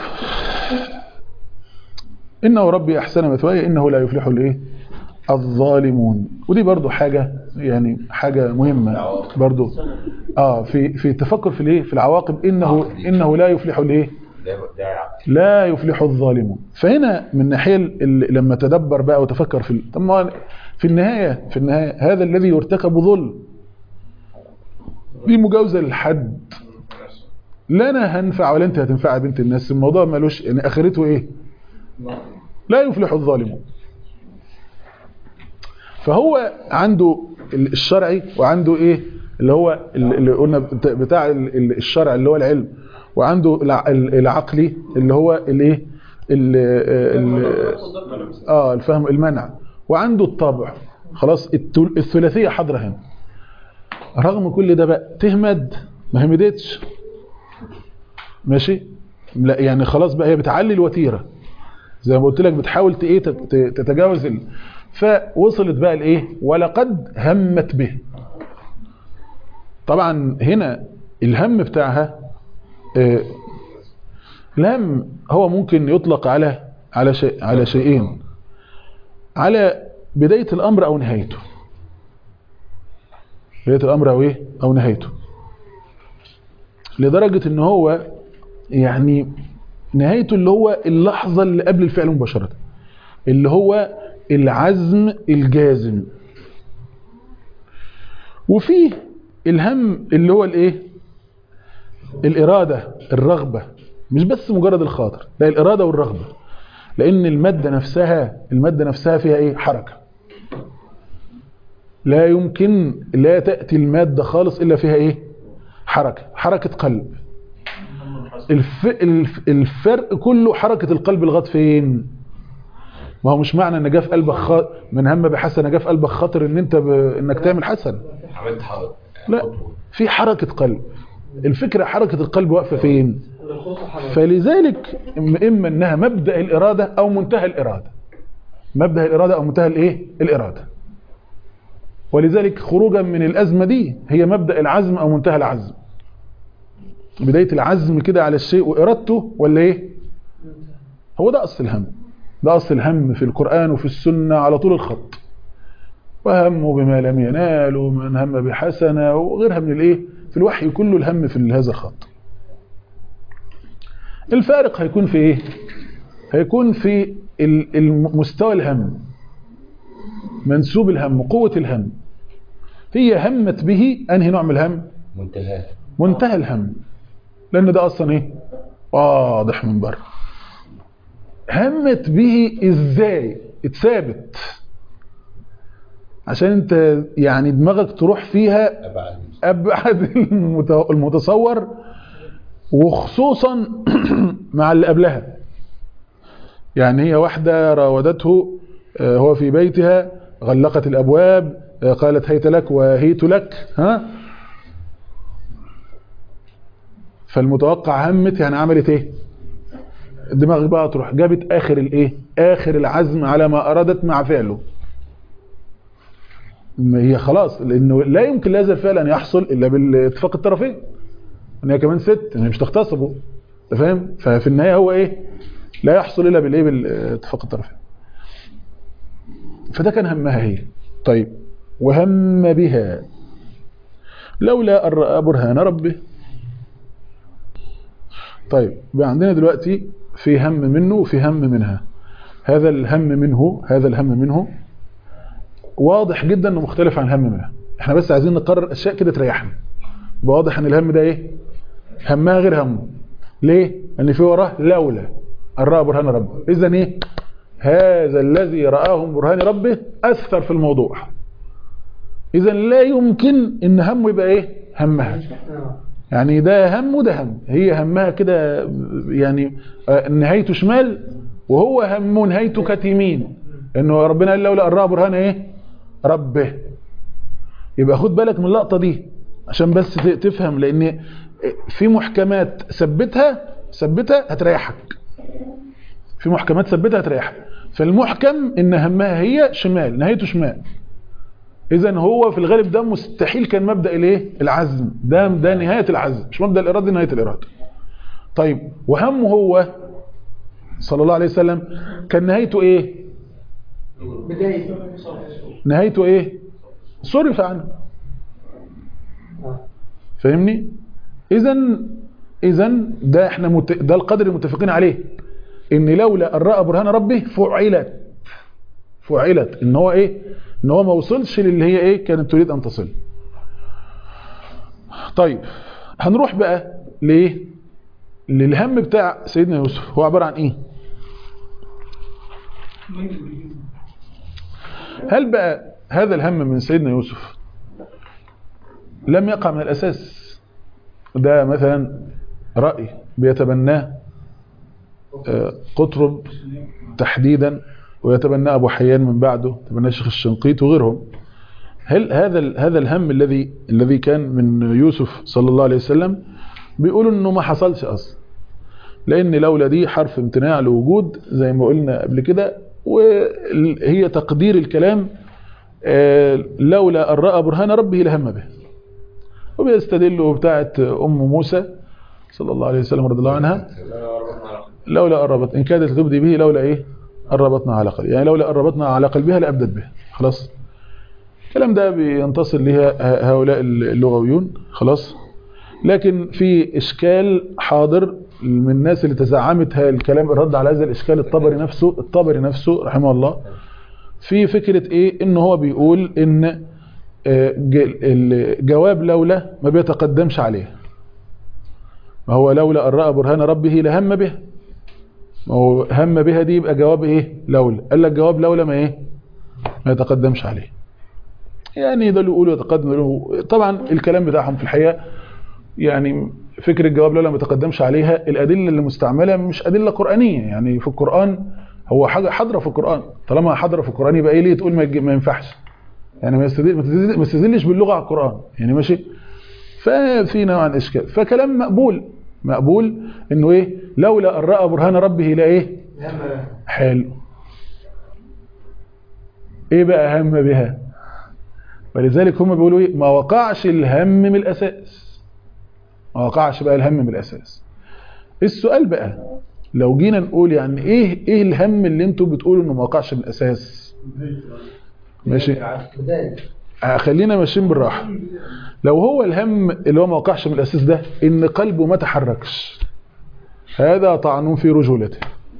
انه ربي احسن مثواي انه لا يفلح الايه الظالمون ودي برضو حاجه يعني حاجه مهمه برضو اه في في التفكر في الايه في العواقب انه انه لا يفلح الايه ده ده عقل. لا يفلح الظالمون فهنا من الناحيه ال- لما تدبر بقى وتفكر في ال- طب ما في النهايه في النهايه هذا الذي يرتكب ظلم دي مجاوزه للحد لا انا هنفع ولا انت هتنفع يا بنت الناس الموضوع ملوش يعني اخرته ايه لا يفلح الظالمون فهو عنده ال- الشرعي وعنده ايه اللي هو ال- اللي قلنا بت- بتاع ال- ال- الشرع اللي هو العلم وعنده الع- ال- العقلي اللي هو الايه ال- ال- اه الفهم المنع وعنده الطبع خلاص التل- الثلاثيه حاضره هنا رغم كل ده بقى تهمد ما همدتش ماشي لا يعني خلاص بقى هي بتعلي الوتيره زي ما قلت لك بتحاول ت- ايه تت- تتجاوز ال... فوصلت بقى لايه ولقد همت به طبعا هنا الهم بتاعها آه، الهم هو ممكن يطلق على على شيء على شيئين على بداية الأمر أو نهايته بداية الأمر أو إيه أو نهايته لدرجة إن هو يعني نهايته اللي هو اللحظة اللي قبل الفعل مباشرة اللي هو العزم الجازم وفيه الهم اللي هو الايه الإرادة الرغبة مش بس مجرد الخاطر لا الإرادة والرغبة لأن المادة نفسها المادة نفسها فيها ايه حركة لا يمكن لا تأتي المادة خالص إلا فيها ايه حركة حركة قلب الف... الف... الفرق كله حركة القلب لغايه فين ما هو مش معنى ان جه في قلبك خ... من هم بحسنه جه في قلبك خاطر ان انت ب... انك تعمل حسن عملت حركة لا في حركة قلب الفكرة حركة القلب واقفة فين فلذلك اما انها مبدأ الارادة او منتهى الارادة مبدأ الارادة او منتهى الايه الارادة ولذلك خروجا من الازمة دي هي مبدأ العزم او منتهى العزم بداية العزم كده على الشيء وإرادته ولا إيه هو ده أصل الهم ده أصل الهم في القرآن وفي السنة على طول الخط وهموا بما لم ينالوا من هم بحسنة وغيرها من الإيه في الوحي كله الهم في هذا الخط الفارق هيكون في إيه هيكون في مستوى الهم منسوب الهم قوة الهم هي همت به أنهي نوع من الهم منتهى منتهى الهم لأن ده أصلا إيه واضح من بره همت به إزاي اتثابت عشان انت يعني دماغك تروح فيها أبعد أبعد المتصور وخصوصا مع اللي قبلها يعني هي واحدة راودته هو في بيتها غلقت الأبواب قالت هيت لك وهيت لك ها فالمتوقع همت يعني عملت ايه الدماغ بقى تروح جابت اخر الايه اخر العزم على ما ارادت مع فعله هي خلاص لانه لا يمكن لهذا الفعل ان يحصل الا بالاتفاق الطرفين ان هي كمان ست ان هي مش تغتصبه انت فاهم ففي النهايه هو ايه لا يحصل الا بالايه بالاتفاق الطرفين فده كان همها هي طيب وهم بها لولا ان راى برهان ربه طيب بقى عندنا دلوقتي في هم منه وفي هم منها هذا الهم منه هذا الهم منه واضح جدا انه مختلف عن الهم منها احنا بس عايزين نقرر اشياء كده تريحنا واضح ان الهم ده ايه همها غير همه ليه ان في وراه لولا ان راى برهان ربه اذا ايه هذا الذي رآه برهان ربه اثر في الموضوع اذا لا يمكن ان همه يبقى ايه همها يعني ده هم وده هم هي همها كده يعني نهايته شمال وهو هم نهايته كانت يمين انه ربنا قال لولا ان راى برهان ايه ربه يبقى خد بالك من اللقطه دي عشان بس تفهم لان في محكمات ثبتها ثبتها هتريحك في محكمات ثبتها هتريحك فالمحكم ان همها هي شمال نهايته شمال اذا هو في الغالب ده مستحيل كان مبدا الايه العزم ده ده نهايه العزم مش مبدا الاراده دي نهايه الاراده طيب وهمه هو صلى الله عليه وسلم كان نهايته ايه بداية نهايته ايه صرف عنه فاهمني اذا اذا ده احنا مت... ده القدر المتفقين عليه ان لولا ان راى برهان ربه فعلت فعلت ان هو ايه ان هو ما وصلش للي هي ايه كانت تريد ان تصل طيب هنروح بقى ليه للهم بتاع سيدنا يوسف هو عبارة عن ايه هل بقى هذا الهم من سيدنا يوسف لم يقع من الاساس ده مثلا رأي بيتبناه قطرب تحديدا ويتبنى أبو حيان من بعده يتبنى الشيخ الشنقيط وغيرهم هل هذا ال- هذا الهم الذي الذي كان من يوسف صلى الله عليه وسلم بيقولوا انه ما حصلش اصلا لان لولا دي حرف امتناع لوجود زي ما قلنا قبل كده وهي تقدير الكلام آه، لولا ان راى برهان ربه لهم به وبيستدلوا بتاعه ام موسى صلى الله عليه وسلم رضي الله عنها لولا قربت ان كادت لتبدي به لولا ايه قربتنا على قلبها يعني لولا قربتنا على قلبها لابدت به خلاص الكلام ده بينتصر لها هؤلاء اللغويون خلاص لكن في اشكال حاضر من الناس اللي تزعمت هذا الكلام الرد على هذا الاشكال الطبري نفسه الطبري نفسه رحمه الله في فكرة ايه ان هو بيقول ان آه، ج- الجواب لولا ما بيتقدمش عليه ما هو لولا ان راى برهان ربه لهم به ما هو هم بها دي يبقى جواب ايه لولا قال لك جواب لولا ما ايه ما يتقدمش عليه يعني ده اللي يقولوا يتقدم يقولوا- طبعا الكلام بتاعهم في الحقيقه يعني فكرة الجواب لولا ما تقدمش عليها الأدلة اللي مستعملة مش أدلة قرآنية يعني في القرآن هو حاجة حاضرة في القرآن طالما حاضرة في القرآن يبقى إيه ليه تقول ما يج- ما ينفعش يعني ما يستدل ما تستدل- ما تستدلش باللغة على القرآن يعني ماشي ففي نوع من الإشكال فكلام مقبول مقبول إنه إيه لولا أن رأى برهان ربه لا إيه حلو إيه بقى هم بها ولذلك هم بيقولوا إيه ما وقعش الهم من الأساس ما وقعش بقى الهم من الأساس السؤال بقى لو جينا نقول يعني ايه ايه الهم اللي انتوا بتقولوا انه ما وقعش من الاساس ماشي بداية آه، خلينا ماشيين بالراحه لو هو الهم اللي هو ما وقعش من الاساس ده ان قلبه ما تحركش هذا طعن في رجولته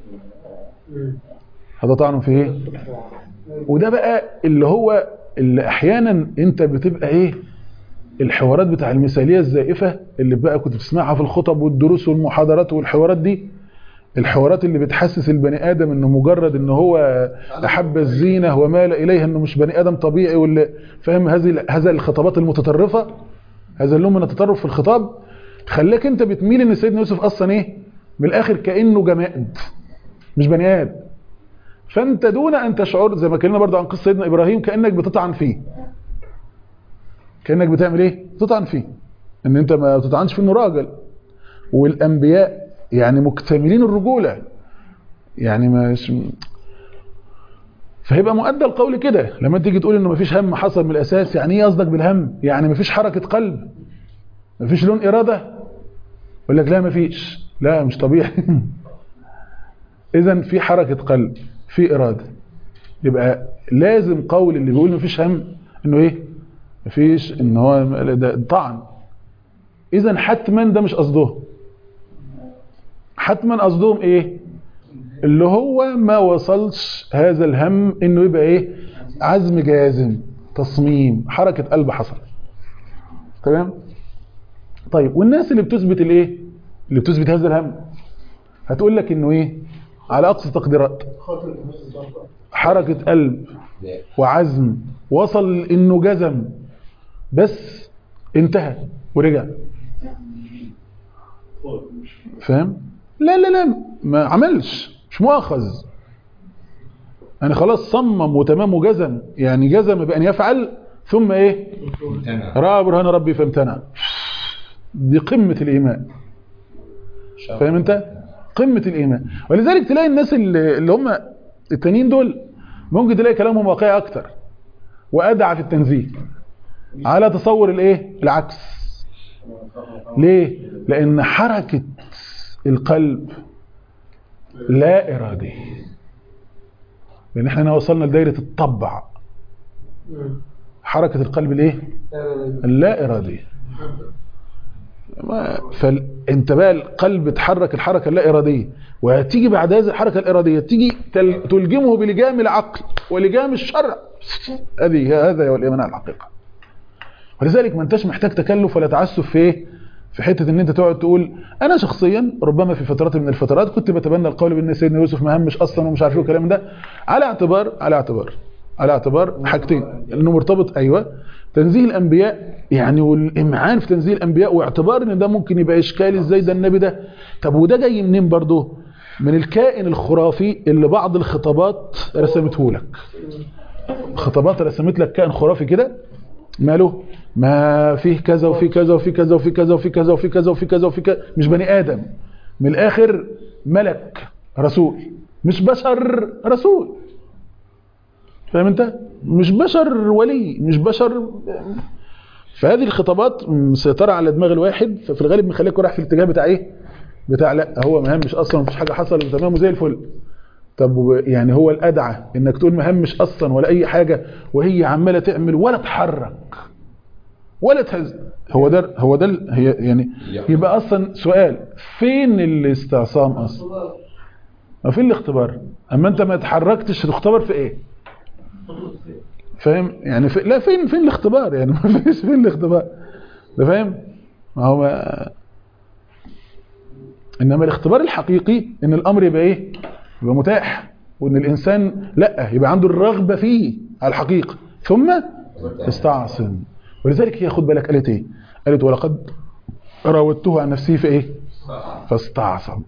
هذا طعن في ايه وده بقى اللي هو اللي احيانا انت بتبقى ايه الحوارات بتاع المثاليه الزائفه اللي بقى كنت بتسمعها في الخطب والدروس والمحاضرات والحوارات دي الحوارات اللي بتحسس البني ادم انه مجرد ان هو احب الزينه ومال اليها انه مش بني ادم طبيعي واللي فاهم هذه هذا الخطابات المتطرفه هذا اللون من التطرف في الخطاب خلاك انت بتميل ان سيدنا يوسف اصلا ايه من الاخر كانه جماد مش بني ادم فانت دون ان تشعر زي ما اتكلمنا برضه عن قصه سيدنا ابراهيم كانك بتطعن فيه كانك بتعمل ايه تطعن فيه ان انت ما بتطعنش في انه راجل والانبياء يعني مكتملين الرجوله يعني مش فهيبقى مؤدى القول كده لما تيجي تقول انه مفيش هم حصل من الاساس يعني ايه قصدك بالهم يعني مفيش حركه قلب مفيش لون اراده يقول لك لا مفيش لا مش طبيعي اذا في حركه قلب في اراده يبقى لازم قول اللي بيقول مفيش هم انه ايه مفيش ان هو ده طعن اذا حتما ده مش قصدهم حتما قصدهم ايه اللي هو ما وصلش هذا الهم انه يبقى ايه عزم جازم تصميم حركة قلب حصل تمام طيب والناس اللي بتثبت الايه اللي بتثبت هذا الهم هتقول لك انه ايه على اقصى تقديرات خاطر الناس الضعفاء حركة قلب وعزم وصل انه جزم بس انتهى ورجع فاهم لا لا لا ما عملش مش مؤاخذ يعني خلاص صمم وتمام وجزم يعني جزم بأن يفعل ثم ايه رأى برهان ربي فامتنع دي قمة الإيمان فاهم انت قمة الإيمان ولذلك تلاقي الناس اللي, اللي هم التانيين دول ممكن تلاقي كلامهم واقعي أكتر وأدعى في التنزيه على تصور الايه العكس ليه لأن حركة القلب لا إرادي لأن احنا هنا وصلنا لدايرة الطبع حركة القلب الايه اللا إرادية ما فانت بقى القلب تحرك الحركة اللا إرادية وهتيجي بعد هذه الحركة الإرادية تيجي تل- تلجمه بلجام العقل ولجام الشرع هذه هذا هو الإيمان على الحقيقة ولذلك ما انتش محتاج تكلف ولا تعسف في ايه في حته ان انت تقعد تقول انا شخصيا ربما في فترات من الفترات كنت بتبنى القول بان سيدنا يوسف ما همش اصلا ومش عارف ايه والكلام ده على اعتبار على اعتبار على اعتبار حاجتين انه مرتبط ايوه تنزيه الانبياء يعني والامعان في تنزيه الانبياء واعتبار ان ده ممكن يبقى اشكالي ازاي ده النبي ده طب وده جاي منين برضه من الكائن الخرافي اللي بعض الخطابات رسمته لك خطابات رسمت لك كائن خرافي كده ماله ما فيه كذا وفي كذا وفي كذا وفي كذا وفي كذا وفي كذا وفي كذا وفي كذا مش بني ادم من الاخر ملك رسول مش بشر رسول فاهم انت مش بشر ولي مش بشر فهذه الخطابات مسيطرة على دماغ الواحد ففي الغالب مخليك رايح في الاتجاه بتاع ايه بتاع لا هو مهم مش اصلا مفيش حاجه حصلت تمام وزي الفل طب و- يعني هو الادعى انك تقول مهم مش اصلا ولا اي حاجه وهي عماله تعمل ولا تحرك ولا تهز هو ده هو ده ال- هي يعني يبقى اصلا سؤال فين الاستعصام اصلا ما فين الاختبار اما انت ما تحركتش تختبر في ايه فاهم يعني في لا فين فين الاختبار يعني ما فيش فين الاختبار ده فاهم ما هو ما انما الاختبار الحقيقي ان الامر يبقى ايه يبقى متاح وان الانسان لا يبقى عنده الرغبه فيه على الحقيقه ثم استعصم ولذلك هي خد بالك قالت ايه قالت ولقد راودته عن نفسه في ايه فاستعصم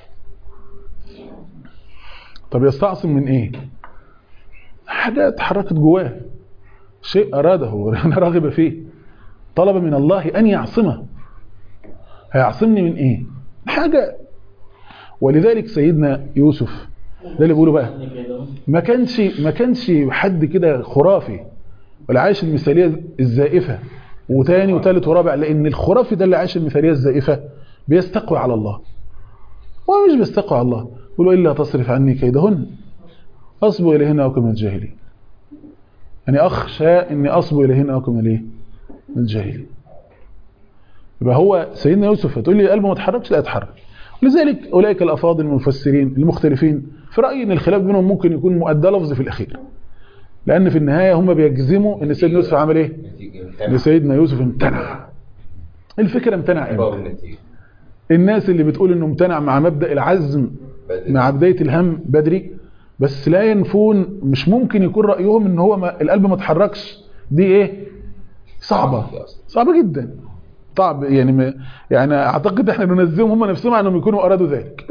طب يستعصم من ايه حاجه اتحركت جواه شيء اراده رغب فيه طلب من الله ان يعصمه هيعصمني من ايه حاجه ولذلك سيدنا يوسف ده اللي بيقوله بقى ما كانش ما كانش حد كده خرافي ولا عايش المثاليه الزائفه وتاني وتالت ورابع لان الخرافي ده اللي عايش المثاليه الزائفه بيستقوي على الله هو مش بيستقوي على الله يقول الا تصرف عني كيدهن اصبو اليهن واكن من الجاهلين يعني اخشى اني اصبو اليهن واكن من الايه من الجاهلين يبقى هو سيدنا يوسف هتقول لي قلبه ما اتحركش لا اتحرك لذلك اولئك الافاضل المفسرين المختلفين في رايي ان الخلاف بينهم ممكن يكون مؤدى لفظي في الاخير لان في النهايه هم بيجزموا ان سيدنا يوسف عمل ايه ان سيدنا يوسف امتنع الفكره امتنع امتى الناس اللي بتقول انه امتنع مع مبدا العزم مع بدايه الهم بدري بس لا ينفون مش ممكن يكون رايهم ان هو ما القلب ما اتحركش دي ايه صعبه صعبه جدا صعب يعني ما يعني اعتقد احنا ننزلهم هم نفسهم انهم يكونوا ارادوا ذلك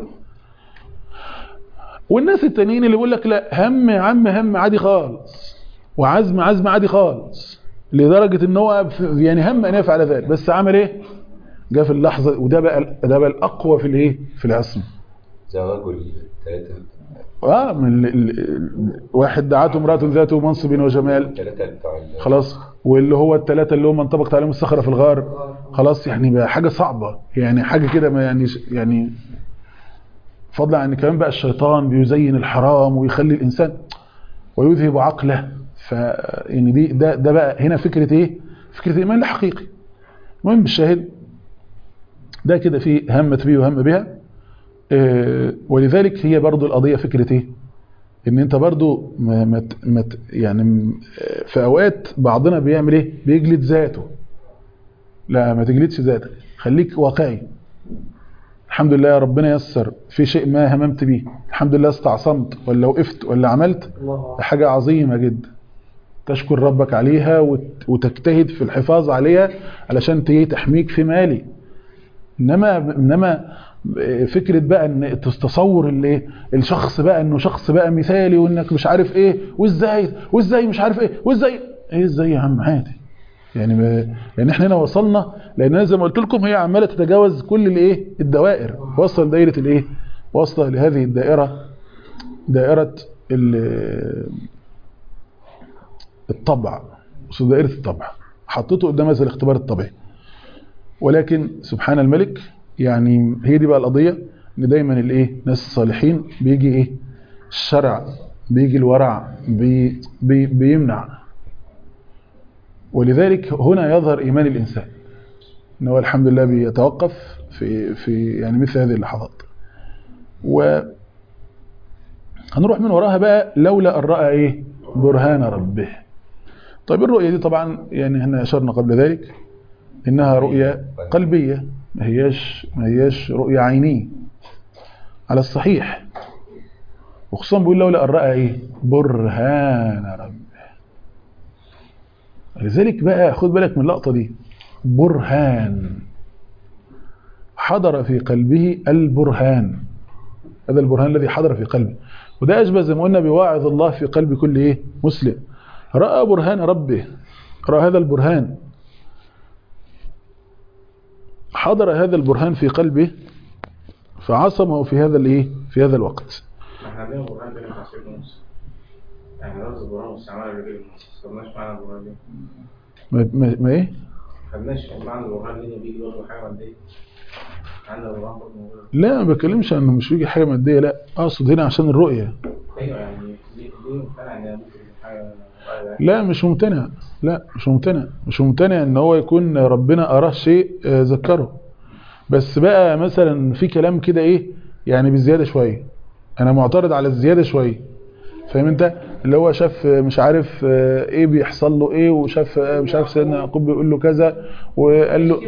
والناس التانيين اللي بيقول لك لا هم يا عم هم عادي خالص وعزم عزم عادي خالص لدرجه ان هو في- يعني هم ان يفعل ذلك بس عمل ايه جاء في اللحظه وده بقى ده بقى الاقوى في الايه في العصم زواج الثلاثة اه من ال- ال- ال- واحد دعته امراه ذات منصب وجمال الثلاثة بتوع ال- خلاص واللي هو الثلاثه اللي هم انطبقت عليهم الصخره في الغار خلاص يعني بقى حاجه صعبه يعني حاجه كده ما يعني يعني فضلا عن كمان بقى الشيطان بيزين الحرام ويخلي الانسان ويذهب عقله ف يعني دي ده ده بقى هنا فكره ايه فكره الايمان الحقيقي المهم بالشاهد ده كده في همت به وهم بها آه، ولذلك هي برضو القضيه فكره ايه ان انت برضو ما ما ت- ما ت- يعني م- في اوقات بعضنا بيعمل ايه بيجلد ذاته لا ما تجلدش ذاتك خليك واقعي الحمد لله ربنا يسر في شيء ما هممت بيه الحمد لله استعصمت ولا وقفت ولا عملت ده حاجة عظيمة جدا تشكر ربك عليها وت- وتجتهد في الحفاظ عليها علشان ت- تحميك في مالي انما انما فكره بقى ان تصور اللي الشخص بقى انه شخص بقى مثالي وانك مش عارف ايه وازاي وازاي مش عارف ايه وازاي ايه ازاي يا عم عادي يعني ما يعني احنا هنا وصلنا لان أنا زي ما قلت لكم هي عماله تتجاوز كل الايه الدوائر وصل دايره الايه واصله لهذه الدائره دائره ال- الطبع وصل دائره الطبع حطيته قدام هذا الاختبار الطبيعي ولكن سبحان الملك يعني هي دي بقى القضية ان دايما الايه ناس الصالحين بيجي ايه الشرع بيجي الورع بي بي بيمنع ولذلك هنا يظهر ايمان الانسان ان هو الحمد لله بيتوقف في في يعني مثل هذه اللحظات و هنروح من وراها بقى لولا ان راى ايه برهان ربه طيب الرؤيه دي طبعا يعني احنا اشرنا قبل ذلك انها رؤيه قلبيه ما هياش ما هياش رؤيه عينيه على الصحيح وخصوصا بيقول لولا ان راى ايه برهان ربه لذلك بقى خد بالك من اللقطه دي برهان حضر في قلبه البرهان هذا البرهان الذي حضر في قلبه وده اشبه زي ما قلنا بواعظ الله في قلب كل ايه مسلم راى برهان ربه رأى هذا البرهان حضر هذا البرهان في قلبه فعصمه في هذا الايه في هذا الوقت ما احنا عندنا برهان بين تفسير موسى يعني لفظ البرهان واستعمال الرجل ما خدناش معنى البرهان دي ما, ما, ما ايه ما خدناش معنى البرهان دي بيجي برضه حاجه ماديه عندنا البرهان برضه موجود لا ما بكلمش انه مش بيجي حاجه ماديه لا اقصد هنا عشان الرؤيه ايوه يعني ليه ليه مقتنع ان ممكن يكون حاجه لا مش ممتنع لا مش ممتنع مش ممتنع ان هو يكون ربنا اراه شيء آه، ذكره بس بقى مثلا في كلام كده ايه يعني بالزياده شويه انا معترض على الزياده شويه فاهم انت اللي هو شاف آه، مش عارف آه، ايه بيحصل له ايه وشاف آه، مش عارف سيدنا يعقوب بيقول له كذا وقال له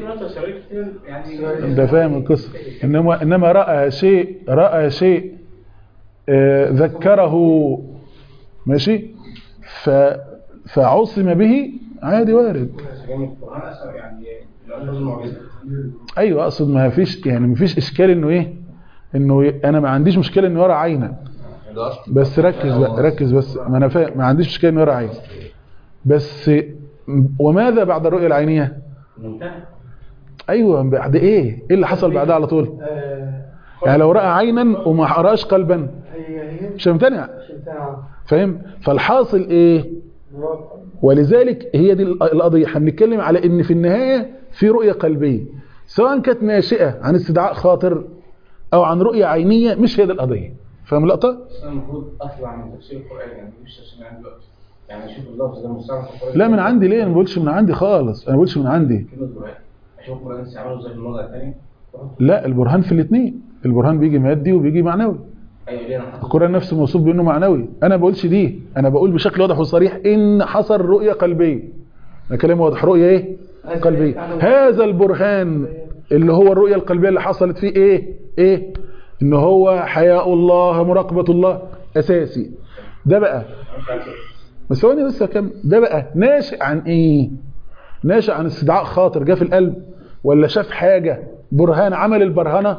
يعني انت فاهم القصه انما انما راى شيء راى شيء آه، ذكره ماشي ف فعصم به عادي وارد القران اصلا يعني الالفاظ المعجزه ايوه اقصد ما فيش يعني ما فيش اشكال انه ايه انه ي- انا ما عنديش مشكله انه يرى عينا ده أصل بس ركز بقى ركز بس ما انا فاهم ما عنديش مشكله انه يرى عين بس وماذا بعد الرؤيه العينيه ممتنع ايوه بعد ايه ايه اللي حصل بعدها على طول يعني لو راى عينا وما قراش قلبا هي هي مش هيمتنع مش بتاع فاهم فالحاصل ايه ولذلك هي دي القضيه احنا بنتكلم على ان في النهايه في رؤيه قلبيه سواء كانت ناشئه عن استدعاء خاطر او عن رؤيه عينيه مش هي دي القضيه فاهم اللقطه بس انا المفروض اطلع من تفسير القران يعني مش تفسير من عندي دلوقتي يعني اشوف اللفظ ده مستعمل في القران لا من عندي ليه انا ما بقولش من عندي خالص انا ما بقولش من عندي كلمه برهان اشوف القران استعماله زي في الموضع الثاني لا البرهان في الاثنين البرهان بيجي مادي وبيجي معنوي ايوه ليه انا حاطط القرآن نفسه موصوف بأنه معنوي أنا بقولش دي أنا بقول بشكل واضح وصريح إن حصل رؤية قلبية أنا كلام واضح رؤية إيه؟ قلبية هذا البرهان اللي هو الرؤية القلبية اللي حصلت فيه إيه؟ إيه؟ إن هو حياء الله مراقبة الله أساسي ده بقى بس ثواني بس كم ده بقى ناشئ عن إيه؟ ناشئ عن استدعاء خاطر جه في القلب ولا شاف حاجة برهان عمل البرهنة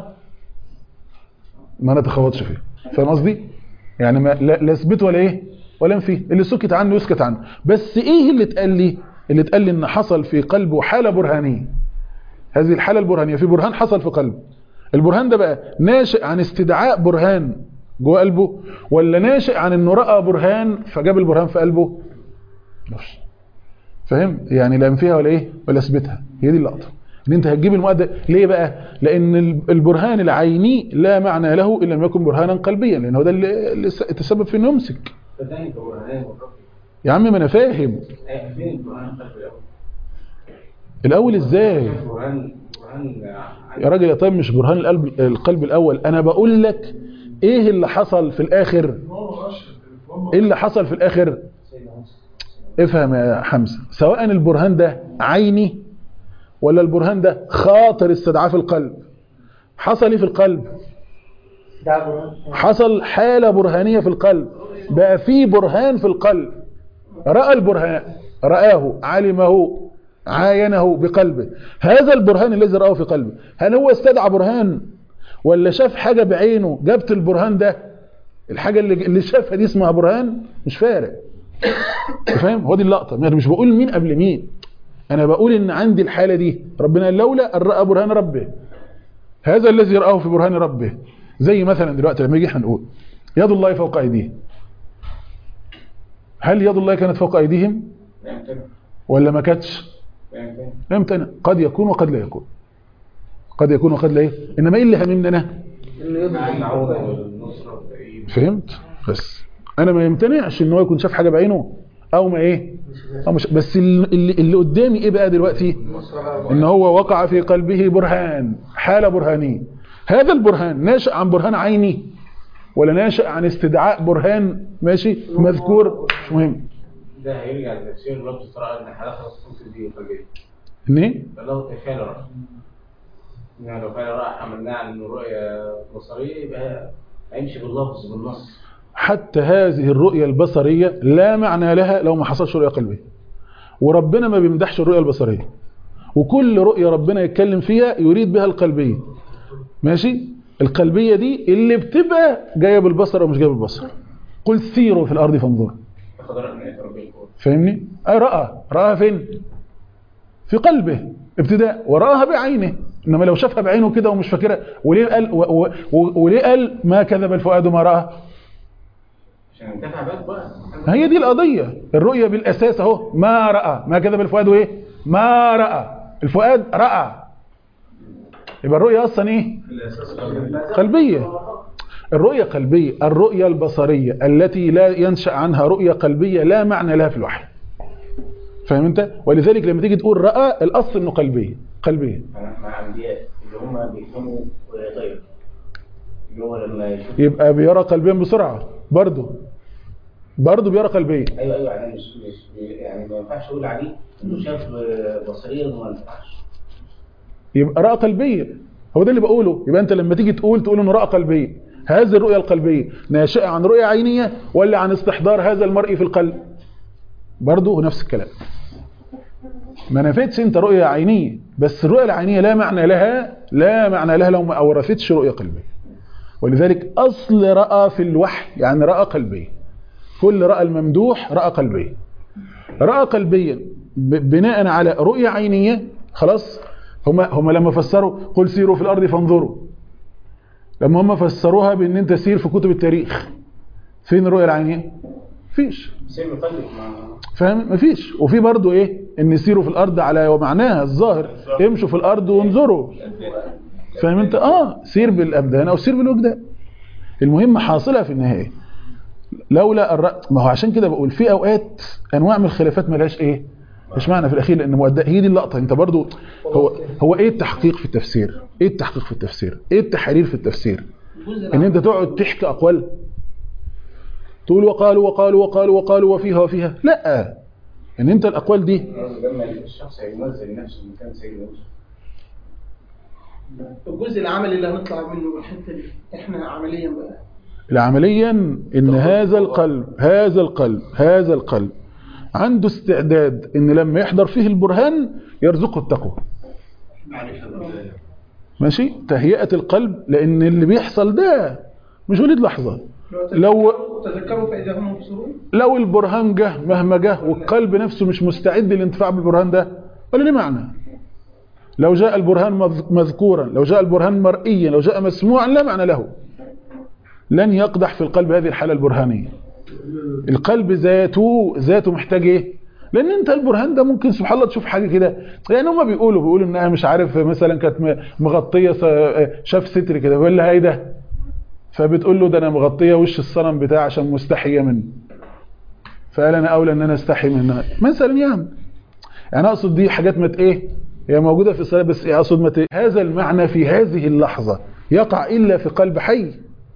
ما نتخوضش فيه فاهم قصدي يعني ما لا لا اثبت ولا ايه ولا انفي اللي سكت عنه يسكت عنه بس ايه اللي اتقال لي اللي اتقال لي ان حصل في قلبه حاله برهانيه هذه الحاله البرهانيه في برهان حصل في قلبه البرهان ده بقى ناشئ عن استدعاء برهان جوه قلبه ولا ناشئ عن انه راى برهان فجاب البرهان في قلبه نفس فاهم يعني لا انفيها ولا ايه ولا اثبتها هي دي اللقطه ان انت هتجيب المؤدى ليه بقى لان البرهان العيني لا معنى له الا لم يكن برهانا قلبيا لان هو ده اللي اللي تسبب في انه يمسك صدقني كبرهان والرب يا عم ما انا فاهم ايه فين البرهان القلب الاول؟ الاول ازاي برهان برهان يا راجل يا طيب مش برهان القلب القلب الاول انا بقول لك ايه اللي حصل في الاخر ايه اللي حصل في الاخر سيدنا موسى افهم يا حمزه سواء البرهان ده عيني ولا البرهان ده خاطر استدعاء في القلب حصل ايه في القلب ده برهان حصل حالة برهانية في القلب بقى في برهان في القلب رأى البرهان رآه علمه عاينه بقلبه هذا البرهان الذي رآه في قلبه هل هو استدعى برهان ولا شاف حاجة بعينه جابت البرهان ده الحاجة اللي اللي شافها دي اسمها برهان مش فارق فاهم هو دي اللقطة انا مش بقول مين قبل مين انا بقول ان عندي الحالة دي ربنا قال لولا ان رأى برهان ربه هذا الذي رآه في برهان ربه زي مثلا دلوقتي لما يجي هنقول يد الله فوق ايديهم هل يد الله كانت فوق ايديهم لا يمتنع ولا ما كانتش لا يمتنع لا يمتنع قد يكون وقد لا يكون قد يكون وقد لا يكون انما ايه اللي هممنا انا انه يضرب العودة والنصرة والتأييد فهمت بس انا ما يمتنعش ان هو يكون شاف حاجه بعينه او ما ايه أو مش بس اللي, اللي قدامي ايه بقى دلوقتي ان هو وقع في قلبه برهان حاله برهانيه هذا البرهان ناشئ عن برهان عيني ولا ناشئ عن استدعاء برهان ماشي مذكور مش مهم ده هيرجع لتفسير لفظ ترى ان الحالة خلاص توصل دي قلبية ان ايه لو فعل رأى يعني لو فعل رأى حملناه عن انه رؤية بصرية يبقى هيمشي باللفظ بالنص حتى هذه الرؤية البصرية لا معنى لها لو ما حصلش رؤية قلبية وربنا ما بيمدحش الرؤية البصرية وكل رؤية ربنا يتكلم فيها يريد بها القلبية ماشي القلبية دي اللي بتبقى جاية بالبصر أو مش جاية بالبصر قل سيروا في الأرض فانظروا قدر ان يتربي القوة فاهمني أي رأى رأى فين في قلبه ابتداء ورآها بعينه انما لو شافها بعينه كده ومش فاكرها وليه قال و و و وليه قال ما كذب الفؤاد ما رأى عشان انتفع بقى بقى هي دي القضية الرؤية بالأساس اهو ما رأى ما كذب الفؤاد ايه ما رأى الفؤاد رأى يبقى الرؤية أصلا ايه قلبية الرؤية قلبية الرؤية البصرية التي لا ينشأ عنها رؤية قلبية لا معنى لها في الوحي فاهم انت ولذلك لما تيجي تقول رأى الأصل انه قلبية قلبية مع انبياء اللي هم بيفهموا طيب اللي هو لما يشوف يبقى بيرى قلبيا بسرعة برضه برضه بيرى قلبيا ايوه ايوه يعني مش مش يعني ما ينفعش اقول عليه انه شاف بصريا وما ينفعش يبقى رأى قلبيا هو ده اللي بقوله يبقى انت لما تيجي تقول تقول انه رأى قلبيا هذه الرؤية القلبية ناشئة عن رؤية عينية ولا عن استحضار هذا المرء في القلب برضه نفس الكلام ما نفتش انت رؤية عينية بس الرؤية العينية لا معنى لها لا معنى لها لو ما اورثتش رؤية قلبية ولذلك اصل رأى في الوحي يعني رأى قلبيا كل رأى الممدوح رأى قلبيا رأى قلبيا ب- بناء على رؤية عينية خلاص هما هما لما فسروا قل سيروا في الارض فانظروا لما هم فسروها بان انت سير في كتب التاريخ فين الرؤية العينية فيش سير قلبك ما فاهم مفيش وفي برضو ايه ان سيروا في الارض على ومعناها الظاهر امشوا في الارض وانظروا فاهم انت اه سير بالابدان او سير بالوجدان المهم حاصلها في النهايه لولا الرأي ما هو عشان كده بقول في اوقات انواع من الخلافات ملهاش ايه مش معنى في الاخير لان مؤدى هي دي اللقطه انت برضو هو هو ايه التحقيق في التفسير ايه التحقيق في التفسير ايه التحرير في التفسير ان انت تقعد تحكي اقوال تقول وقالوا وقالوا وقالوا وقالوا وفيها وفيها لا ان انت الاقوال دي لما الشخص هينزل نفسه مكان سيدنا يوسف الجزء العملي اللي هنطلع منه بالحته دي احنا عمليا بقى عمليا ان هذا القلب هذا القلب هذا القلب عنده استعداد ان لما يحضر فيه البرهان يرزقه التقوى معرفة بالله ماشي تهيئة القلب لان اللي بيحصل ده مش وليد لحظة لو تذكروا فاذا هم مبصرون لو البرهان جه مهما جه والقلب نفسه مش مستعد للانتفاع بالبرهان ده ولا ليه معنى لو جاء البرهان مذ- مذكورا لو جاء البرهان مرئيا لو جاء مسموعا لا معنى له لن يقدح في القلب هذه الحالة البرهانية القلب ذاته ذاته محتاج ايه لان انت البرهان ده ممكن سبحان الله تشوف حاجه كده يعني هم بيقولوا بيقولوا انها مش عارف مثلا كانت م- مغطيه س- شاف ستر كده بيقول لها ايه ده فبتقول له ده انا مغطيه وش الصنم بتاعي عشان مستحيه منه فقال انا اولى ان انا استحي منها مثلا يعني يعني اقصد دي حاجات مت ايه هي موجوده في الصلاه بس إيه اقصد مت إيه؟ هذا المعنى في هذه اللحظه يقع الا في قلب حي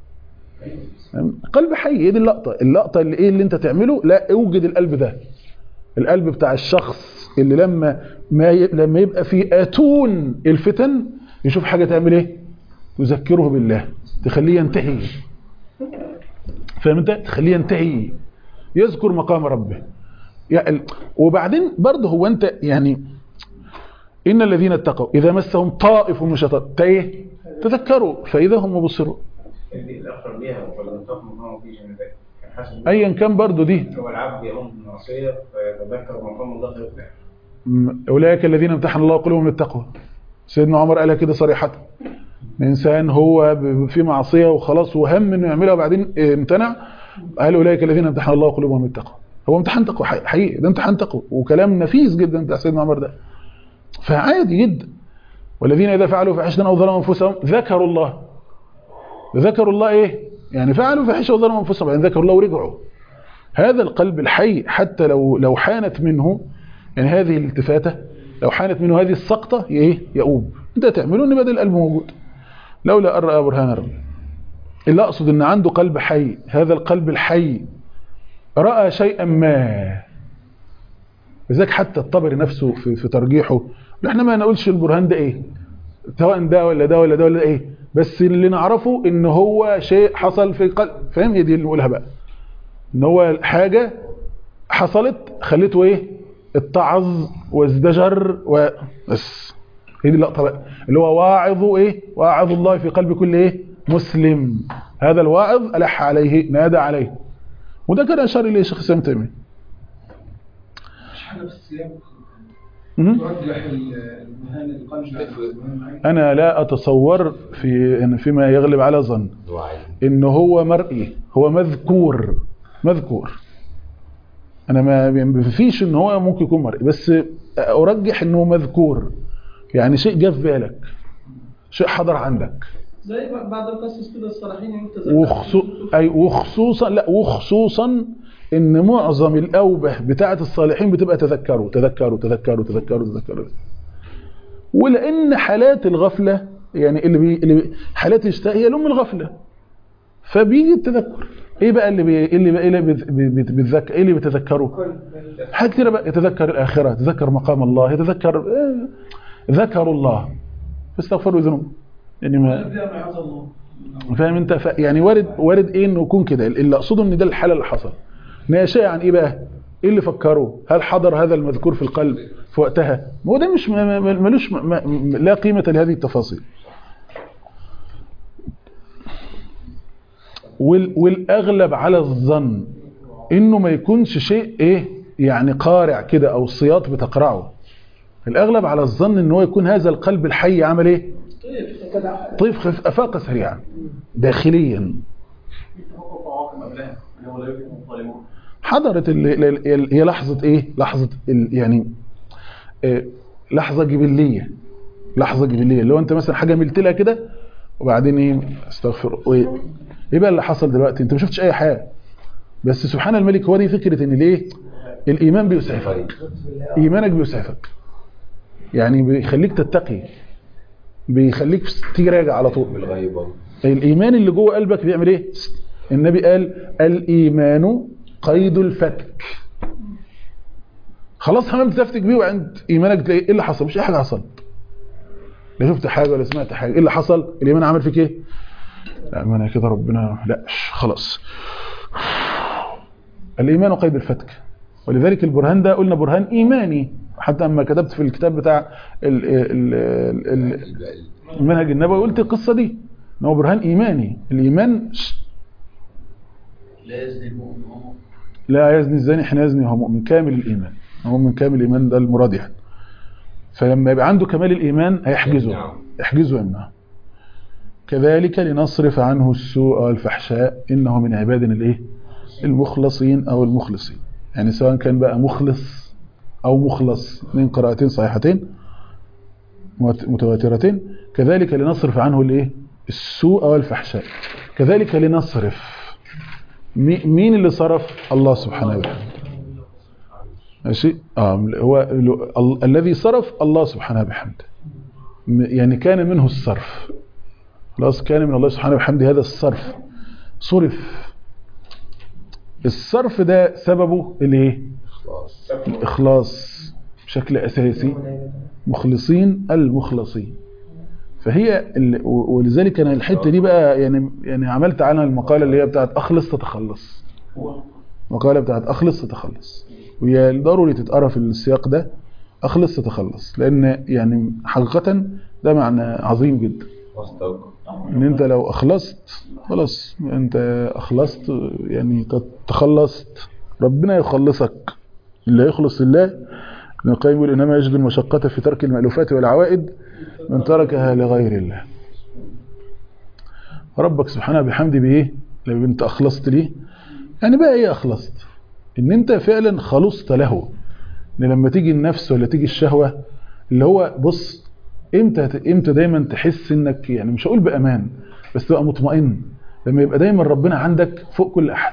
قلب حي ايه دي اللقطه اللقطه اللي ايه اللي انت تعمله لا اوجد القلب ده القلب بتاع الشخص اللي لما ما ي... لما يبقى في اتون الفتن يشوف حاجه تعمل ايه تذكره بالله تخليه ينتهي فاهم انت تخليه ينتهي يذكر مقام ربه يعني وبعدين برضه هو انت يعني ان الذين اتقوا اذا مسهم طائف من الشيطان ايه تذكروا فاذا هم مبصرون دي الاقرب ليها ولم تكن مقام في جنبك كان حسب ايا كان برضه دي هو العبد يقوم بالمعصيه فيتذكر مقام الله فيفلح م- اولئك الذين امتحن الله قلوبهم للتقوى سيدنا عمر قالها كده صريحه الانسان هو ب- في معصيه وخلاص وهم انه يعملها وبعدين امتنع قال اولئك الذين امتحن الله قلوبهم للتقوى هو امتحان تقوى حقيقي- حقيقي ده امتحان تقوى وكلام نفيس جدا بتاع سيدنا عمر ده فعادي جدا والذين اذا فعلوا فاحشه او ظلموا انفسهم ذكروا الله ذكروا الله ايه يعني فعلوا فاحشه وظلموا انفسهم يعني ذكروا الله ورجعوا هذا القلب الحي حتى لو لو حانت منه يعني هذه الالتفاتة لو حانت منه هذه السقطة ايه يؤوب انت تعمله ان بدل القلب موجود لولا أن رأى برهان ربي اللي أقصد ان عنده قلب حي هذا القلب الحي رأى شيئا ما لذلك حتى الطبري نفسه في, في ترجيحه احنا ما نقولش البرهان ده ايه سواء ده ولا ده ولا ده ولا ده ايه بس اللي نعرفه ان هو شيء حصل في القلب فاهم هي دي اللي نقولها بقى ان هو حاجة حصلت خليته ايه اتعظ وازدجر و بس هي دي اللقطه بقى اللي هو واعظ ايه واعظ الله في قلب كل ايه مسلم هذا الواعظ الح عليه نادى عليه وده كان اشار اليه شيخ الاسلام تيميه حاجه في السياق مهم. ترجح المهام القلب انا لا اتصور في إن فيما يغلب على ظن وعي ان هو مرئي هو مذكور مذكور انا ما ما فيش ان هو ممكن يكون مرئي بس ارجح انه مذكور يعني شيء جه في بالك شيء حضر عندك زي بعد القصص كده الصالحين يتذكر وخصو... أي وخصوصا لا وخصوصا ان معظم الاوبه بتاعه الصالحين بتبقى تذكروا تذكروا تذكروا تذكروا تذكروا ولان حالات الغفله يعني اللي بي... اللي بي... حالات الاشتاء هي لام الغفله فبيجي التذكر ايه بقى اللي بي... إيه اللي بقى إيه اللي بيت- بيت- بيتذكر ايه اللي بيتذكره حاجات كتير بقى يتذكر الاخره يتذكر مقام الله يتذكر آه، ذكروا الله فاستغفروا ذنوبهم يعني ما يبدا مع هذا الله فاهم انت ف... يعني وارد وارد ايه انه يكون كده اللي اقصده ان ده الحاله اللي حصل ناشئه عن ايه بقى ايه اللي فكروا هل حضر هذا المذكور في القلب في وقتها ما هو ده مش ما- ما- ملوش ما- ما- لا قيمه لهذه التفاصيل وال... والاغلب على الظن انه ما يكونش شيء ايه يعني قارع كده او سياط بتقرعه الاغلب على الظن ان هو يكون هذا القلب الحي عمل ايه طيف خف افاق سريعا داخليا حضرت ال- ال- ال- هي لحظة ايه لحظة ال- يعني آه، لحظة جبلية لحظة جبلية اللي هو انت مثلا حاجة ملت لها كده وبعدين ايه استغفر وايه ايه بقى اللي حصل دلوقتي انت ما شفتش اي حاجة بس سبحان الملك هو دي فكرة ان ليه الايمان بيسعفك ايمانك بيسعفك يعني بيخليك تتقي بيخليك تيجي راجع على طول بالغيبة الايمان اللي جوه قلبك بيعمل ايه النبي قال الايمان قيد الفتك خلاص حمام تفتك بيه وعند ايمانك تلاقي ايه اللي حصل مش اي حاجه حصلت لا شفت حاجه ولا سمعت حاجه ايه اللي حصل الايمان عمل فيك ايه لا ما انا كده ربنا لا ش- خلاص الايمان قيد الفتك ولذلك البرهان ده قلنا برهان ايماني حتى لما كتبت في الكتاب بتاع ال ال ال ال المنهج النبوي قلت القصة دي ان هو برهان ايماني الايمان ش- لا يزني المؤمن وهو لا يزني الزاني حين يزني وهو مؤمن كامل الايمان هو من كامل الايمان ده المراد يعني فلما يبقى عنده كمال الايمان هيحجزه يمنعه. يحجزه ويمنعه كذلك لنصرف عنه السوء والفحشاء انه من عبادنا الايه المخلصين او المخلصين يعني سواء كان بقى مخلص او مخلص من قراءتين صحيحتين مت- متواترتين كذلك لنصرف عنه الايه السوء والفحشاء كذلك لنصرف مي- مين اللي صرف الله سبحانه وتعالى ماشي اه هو ال- ال- الذي صرف الله سبحانه بحمده م- يعني كان منه الصرف خلاص كان من الله سبحانه بحمده هذا الصرف صرف الصرف ده سببه الايه خلاص الاخلاص بشكل اساسي مخلصين المخلصين فهي ال- و- ولذلك انا الحته دي بقى يعني يعني عملت عنها المقاله اللي هي بتاعت اخلص تتخلص مقاله بتاعت اخلص تتخلص وهي ضروري تتقرا في السياق ده اخلص تتخلص لان يعني حقيقه ده معنى عظيم جدا واستوقع ان انت لو اخلصت خلاص انت اخلصت يعني تخلصت ربنا يخلصك اللي يخلص لله ابن القيم يقول انما يجد المشقة في ترك المألوفات والعوائد من تركها لغير الله ربك سبحانه بحمده بايه لو انت اخلصت ليه يعني بقى ايه اخلصت ان انت فعلا خلصت له ان لما تيجي النفس ولا تيجي الشهوة اللي هو بص امتى امتى دايما تحس انك يعني مش هقول بامان بس تبقى مطمئن لما يبقى دايما ربنا عندك فوق كل احد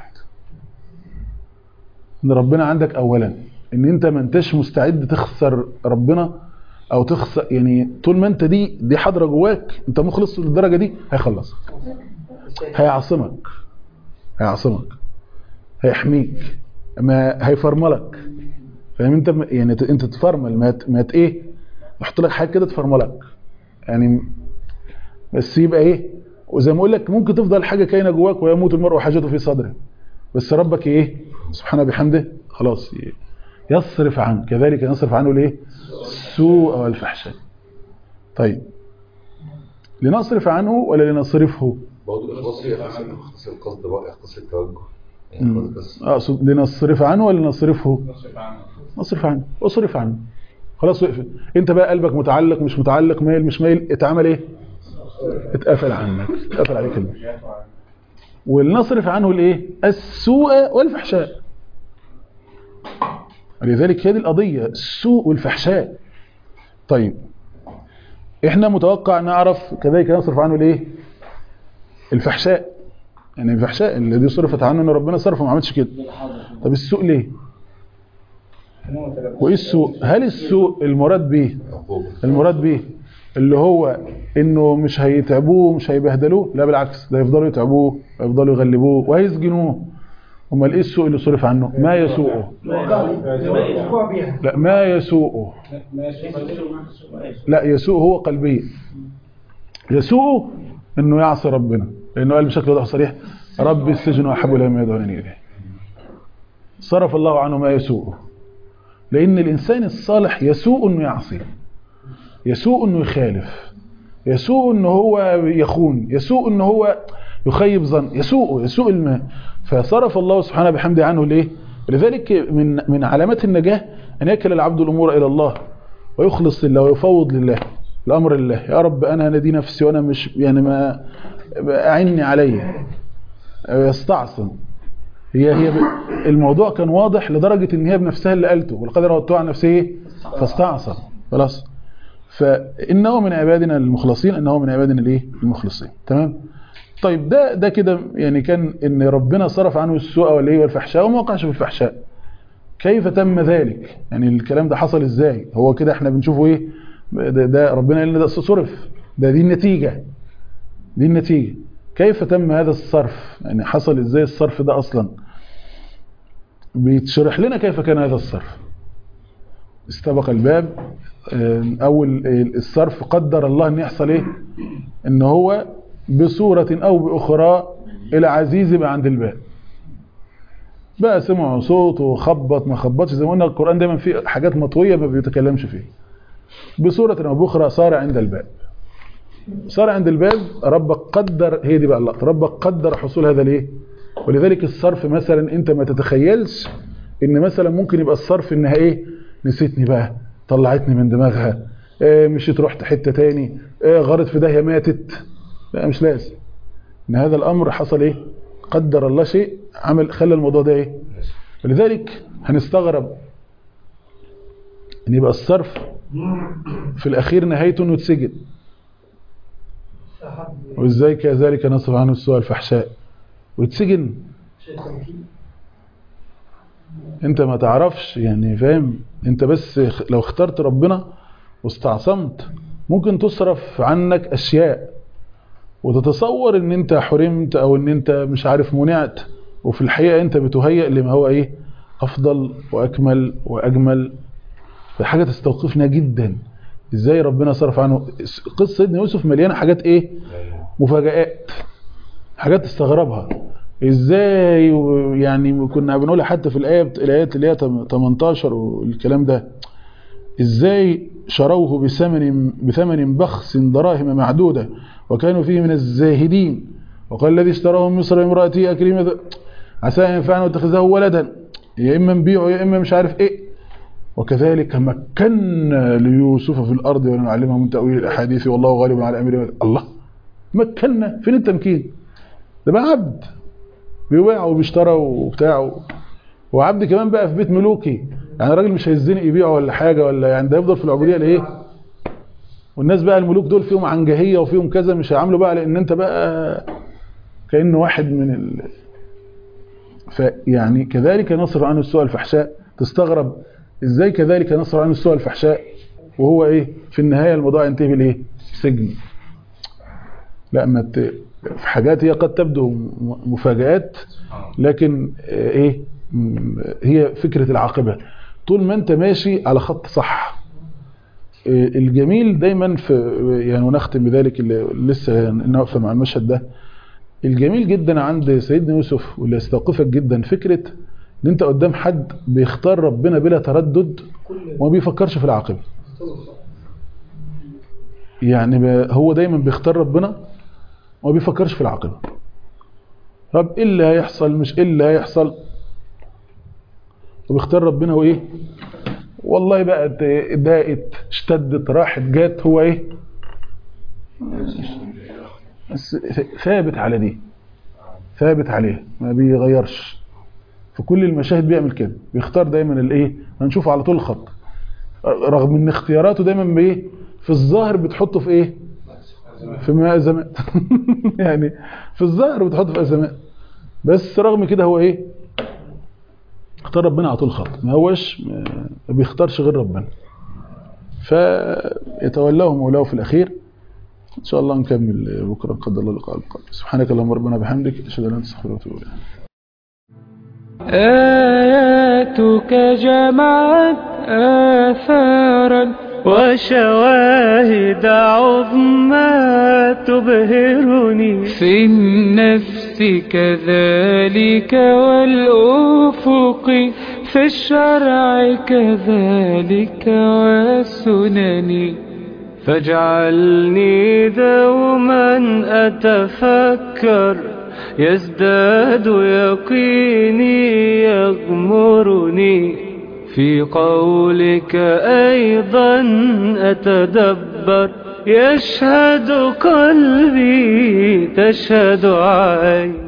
ان ربنا عندك اولا ان انت ما انتش مستعد تخسر ربنا او تخسر يعني طول ما انت دي دي حاضره جواك انت مخلص للدرجه دي هيخلصك هيعصمك هيعصمك هيحميك ما هيفرملك فاهم انت يعني انت تفرمل ما ت- ما ت- ايه يحط لك حاجه كده تفرملك يعني بس يبقى ايه وزي ما اقول لك ممكن تفضل حاجه كاينه جواك ويموت المرء وحاجته في صدره بس ربك ايه سبحانه بحمده خلاص ي- يصرف عنه كذلك يصرف عنه الايه السوء والفحشاء طيب لنصرف عنه ولا لنصرفه برضه الإخلاص هي إخلاص إخلاص القصد بقى إخلاص التوجه يعني بس اقصد لنصرف عنه ولا نصرفه نصرف عنه نصرف عنه اصرف عنه خلاص وقفت انت بقى قلبك متعلق مش متعلق مايل مش مايل اتعمل ايه اتقفل عنك اتقفل عليك الباب ولنصرف عنه الايه السوء والفحشاء لذلك هذه القضية السوء والفحشاء طيب احنا متوقع نعرف كذلك نصرف عنه الايه الفحشاء يعني الفحشاء اللي دي صرفت عنه ان ربنا صرفه ما عملش كده طب السوء ليه وايه السوء هل السوء المراد به عقوبة المراد به اللي هو انه مش هيتعبوه مش هيبهدلوه لا بالعكس ده يفضلوا يتعبوه ويفضلوا يغلبوه وهيسجنوه امال ايه السوء اللي صرف عنه ما يسوءه الوقوع بها لا ما يسوءه لا يسوء هو قلبيا يسوء انه يعصي ربنا لانه قال بشكل واضح وصريح ربي السجن واحب الى ما يدعونني اليه صرف الله عنه ما يسوءه لان الانسان الصالح يسوء انه يعصي يسوء انه يخالف يسوء انه هو يخون يسوء انه هو يخيب ظن يسوء يسوء الماء فصرف الله سبحانه بحمده عنه ليه ولذلك من من علامات النجاة أن يكل العبد الأمور إلى الله ويخلص لله ويفوض لله الأمر لله يا رب أنا ندي نفسي وأنا مش يعني ما أعني علي يستعصم هي هي ب- الموضوع كان واضح لدرجة ان هي بنفسها اللي قالته والقدر وضعها عن نفسه إيه؟ فاستعصم خلاص فإنه من عبادنا المخلصين إنه من عبادنا الايه المخلصين تمام طيب ده ده كده يعني كان ان ربنا صرف عنه السوء والايه والفحشاء وما وقعش في الفحشاء كيف تم ذلك يعني الكلام ده حصل ازاي هو كده احنا بنشوفه ايه ده, ده ربنا قال لنا ده صرف ده دي النتيجة دي النتيجة كيف تم هذا الصرف يعني حصل ازاي الصرف ده اصلا بيتشرح لنا كيف كان هذا الصرف استبق الباب آه، اول الصرف قدر الله ان يحصل ايه ان هو بصورة او باخرى الى عزيز يبقى عند الباب بقى سمعوا صوت وخبط ما خبطش زي ما قلنا القرآن دايما فيه حاجات مطوية ما بيتكلمش فيه بصورة او باخرى صار عند الباب صار عند الباب ربك قدر هي دي بقى اللقطة ربك قدر حصول هذا ليه ولذلك الصرف مثلا انت ما تتخيلش ان مثلا ممكن يبقى الصرف انها ايه نسيتني بقى طلعتني من دماغها إيه مشيت رحت حتة تاني إيه غارت في داهية ماتت لا مش لازم ان هذا الامر حصل ايه قدر الله شيء عمل خلى الموضوع ده ايه ولذلك هنستغرب ان يبقى الصرف في الاخير نهايته انه يتسجن وازاي كذلك نصرف عنه السوء والفحشاء ويتسجن انت ما تعرفش يعني فاهم انت بس لو اخترت ربنا واستعصمت ممكن تصرف عنك اشياء وتتصور ان انت حرمت او ان انت مش عارف منعت وفي الحقيقة انت بتهيئ لما هو ايه افضل واكمل واجمل حاجة تستوقفنا جدا ازاي ربنا صرف عنه قصة سيدنا يوسف مليانة حاجات ايه مفاجآت حاجات تستغربها ازاي و- يعني كنا بنقولها حتى في الآية الآيات اللي هي 18 والكلام ده ازاي شروه بثمن بثمن بخس دراهم معدودة وكانوا فيه من الزاهدين وقال الذي اشتراه من مصر امرأتي أكريمة عسى أن ينفعنا واتخذه ولدا يا إما نبيعه يا إما مش عارف إيه وكذلك مكنا ليوسف في الأرض ونعلمه من تأويل الأحاديث والله غالب على أمره الله مكنا فين التمكين ده بقى عبد بيباع وبيشترى وبتاع وعبد كمان بقى في بيت ملوكي يعني راجل مش هيزنق يبيعه ولا حاجة ولا يعني ده يفضل في العبودية لإيه والناس بقى الملوك دول فيهم عنجهية وفيهم كذا مش هيعاملوا بقى لأن أنت بقى كأنه واحد من ال... فيعني كذلك نصر عنه السوء الفحشاء تستغرب ازاي كذلك نصر عنه السوء الفحشاء وهو ايه في النهاية الموضوع ينتهي بالايه سجن لا ما ت... في حاجات هي قد تبدو م- مفاجآت لكن آه، ايه م- هي فكرة العاقبة طول ما انت ماشي على خط صح آه، الجميل دايما في يعني ونختم بذلك اللي لسه نقف مع المشهد ده الجميل جدا عند سيدنا يوسف واللي يستوقفك جدا فكرة ان انت قدام حد بيختار ربنا بلا تردد وما بيفكرش في العاقبة يعني ب- هو دايما بيختار ربنا وما بيفكرش في العاقبة طب ايه اللي هيحصل مش ايه اللي هيحصل وبيختار ربنا وايه والله بقى ضاقت اشتدت راحت جات هو ايه بس ثابت على دي ثابت عليها ما بيغيرش في كل المشاهد بيعمل كده بيختار دايما الايه هنشوف على طول الخط رغم ان اختياراته دايما بايه في الظاهر بتحطه في ايه في مأزمات يعني في الظاهر بتحطه في أزمات بس رغم كده هو ايه اختار ربنا على طول خط ما هوش ما بيختارش غير ربنا فيتولاه مولاه في الأخير إن شاء الله نكمل بكرة قدر الله لقاء القادم سبحانك اللهم ربنا بحمدك أشهد أن لا إله إلا أنت أستغفرك وأتوب إليك آياتك جمعت آثارا وشواهد عظمى تبهرني في النفس كذلك والأفق في الشرع كذلك والسنن فاجعلني دوما أتفكر يزداد يقيني يغمرني في قولك أيضا أتدبر يشهد قلبي تشهد عيني